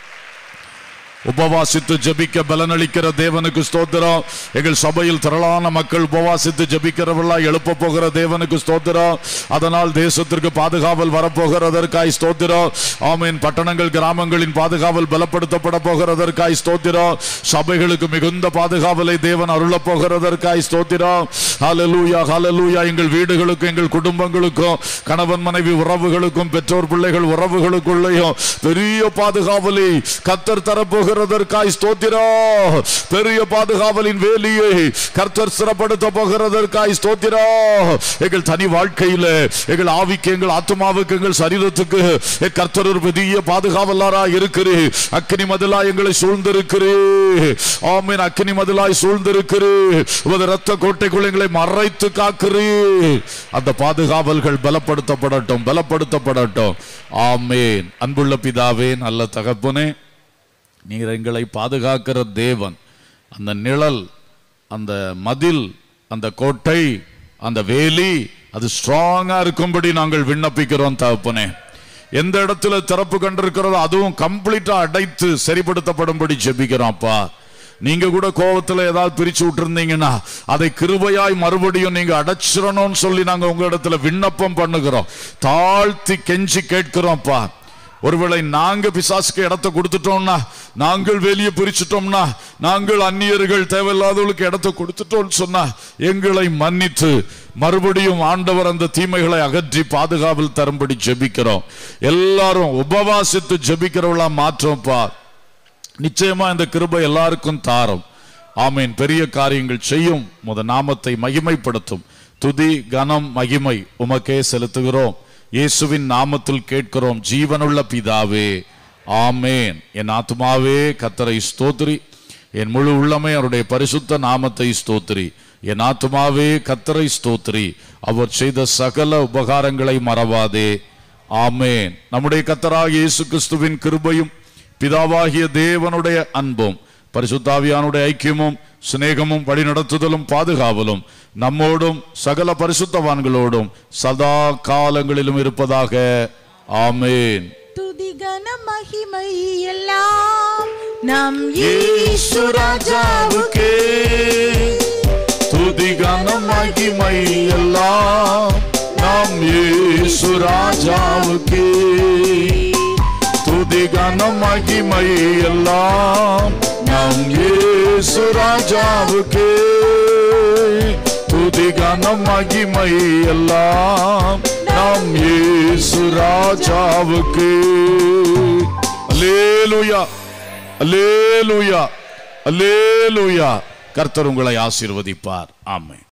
உபவாசித்து ஜெபிக்க பலனளிக்கிற தேவனுக்கு ஸ்தோத்திரம் எங்கள் சபையில் திரளான மக்கள் உபவாசித்து ஜெபிக்கிறவர்களா எழுப்ப போகிற தேவனுக்கு ஸ்தோத்திரம் அதனால் தேசத்திற்கு பாதுகாவல் வரப்போகிறதற்காய் ஸ்தோத்திரம் ஆமீன் பட்டணங்கள் கிராமங்களின் பாதுகாவல் பலப்படுத்தப்பட போகிறதற்காய் ஸ்தோத்திரம் சபைகளுக்கு மிகுந்த பாதுகாவலை தேவன் அருளப் போகிறதற்காய் ஸ்தோத்திரம் ஹalleluya ஹalleluya எங்கள் வீடுகளுக்கும் எங்கள் குடும்பங்களுக்கும் கணவன் மனைவி உறவுகளுக்கும் பெற்றோர் பிள்ளைகள் உறவுகளுக்குள்ளேயும் பெரிய பாதுகாவலை கத்தர் தரப்போகிறதற்காய் ஸ்தோத்திரம் பெரிய பாதுகாவலின் வேலியை கர்த்தர் சிறப்படுத்த போகிறதற்காய் ஸ்தோத்திரம் எங்கள் தனி வாழ்க்கையில எங்கள் ஆவிக்கு எங்கள் ஆத்மாவுக்கு எங்கள் சரீரத்துக்கு என் கர்த்தர் ஒரு பெரிய பாதுகாவலாரா இருக்கிறே அக்கினி மதிலா எங்களை சூழ்ந்திருக்கிறே ஆமீன் அக்கினி மதிலாய் சூழ்ந்திருக்கிறே உமது ரத்த கோட்டைக்குள் எங்களை மறைத்து காக்கிறே அந்த பாதுகாவல்கள் பலப்படுத்தப்படட்டும் பலப்படுத்தப்படட்டும் ஆமேன் அன்புள்ள பிதாவே நல்ல தகப்பனே நீர் எங்களை பாதுகாக்கிற தேவன் அந்த நிழல் அந்த மதில் அந்த கோட்டை அந்த வேலி அது ஸ்ட்ராங்கா இருக்கும்படி நாங்கள் விண்ணப்பிக்கிறோம் தகப்பனே எந்த இடத்துல திறப்பு கண்டிருக்கிறதோ அதுவும் கம்ப்ளீட்டா அடைத்து சரிப்படுத்தப்படும்படி ஜெபிக்கிறோம் அப்பா நீங்க கூட கோபத்துல ஏதாவது பிரிச்சு விட்டுருந்தீங்கன்னா அதை கிருபையாய் மறுபடியும் நீங்க அடைச்சிடணும்னு சொல்லி நாங்க உங்க இடத்துல விண்ணப்பம் பண்ணுகிறோம் தாழ்த்தி கெஞ்சி கேட்கிறோம்ப்பா ஒருவேளை நாங்க பிசாசுக்கு இடத்தை கொடுத்துட்டோம்னா நாங்கள் வெளியே பிரிச்சுட்டோம்னா நாங்கள் அந்நியர்கள் தேவையில்லாதவர்களுக்கு இடத்தை கொடுத்துட்டோம்னு சொன்னா எங்களை மன்னித்து மறுபடியும் ஆண்டவர் அந்த தீமைகளை அகற்றி பாதுகாவல் தரும்படி ஜெபிக்கிறோம் எல்லாரும் உபவாசித்து ஜெபிக்கிறவளா மாற்றோம்ப்பா நிச்சயமா இந்த கிருபை எல்லாருக்கும் தாரும் ஆமீன் பெரிய காரியங்கள் செய்யும் முத நாமத்தை மகிமைப்படுத்தும் துதி கனம் மகிமை உமக்கே செலுத்துகிறோம் இயேசுவின் நாமத்தில் கேட்கிறோம் ஜீவனுள்ள பிதாவே ஆமேன் என் ஆத்துமாவே கத்தரை ஸ்தோத்திரி என் முழு உள்ளமே அவருடைய பரிசுத்த நாமத்தை ஸ்தோத்திரி என் ஆத்துமாவே கத்தரை ஸ்தோத்திரி அவர் செய்த சகல உபகாரங்களை மறவாதே ஆமேன் நம்முடைய கத்தராகிய இயேசு கிறிஸ்துவின் கிருபையும் பிதாவாகிய தேவனுடைய அன்பும் பரிசுத்தாவியானுடைய ஐக்கியமும் சிநேகமும் வழிநடத்துதலும் பாதுகாவலும் நம்மோடும் சகல பரிசுத்தவான்களோடும் சதா காலங்களிலும் இருப்பதாக ஆமேன் துதி கன மகிமை எல்லாம் நம் இயேசு ராஜாவுக்கே துதி கனம் மகிமை எல்லாம் நாம் இயேசு ராஜாவுக்கே துதி கனம் மகிமை எல்லாம் நம் இயேசு ராஜாவுக்கே துதி கனம் மகிமை எல்லாம் நாம் இயேசு ராஜாவுக்கே அல்லேலூயா அல்லேலூயா அல்லேலூயா கர்த்தர் உங்களை ஆசீர்வதிப்பார் ஆமென்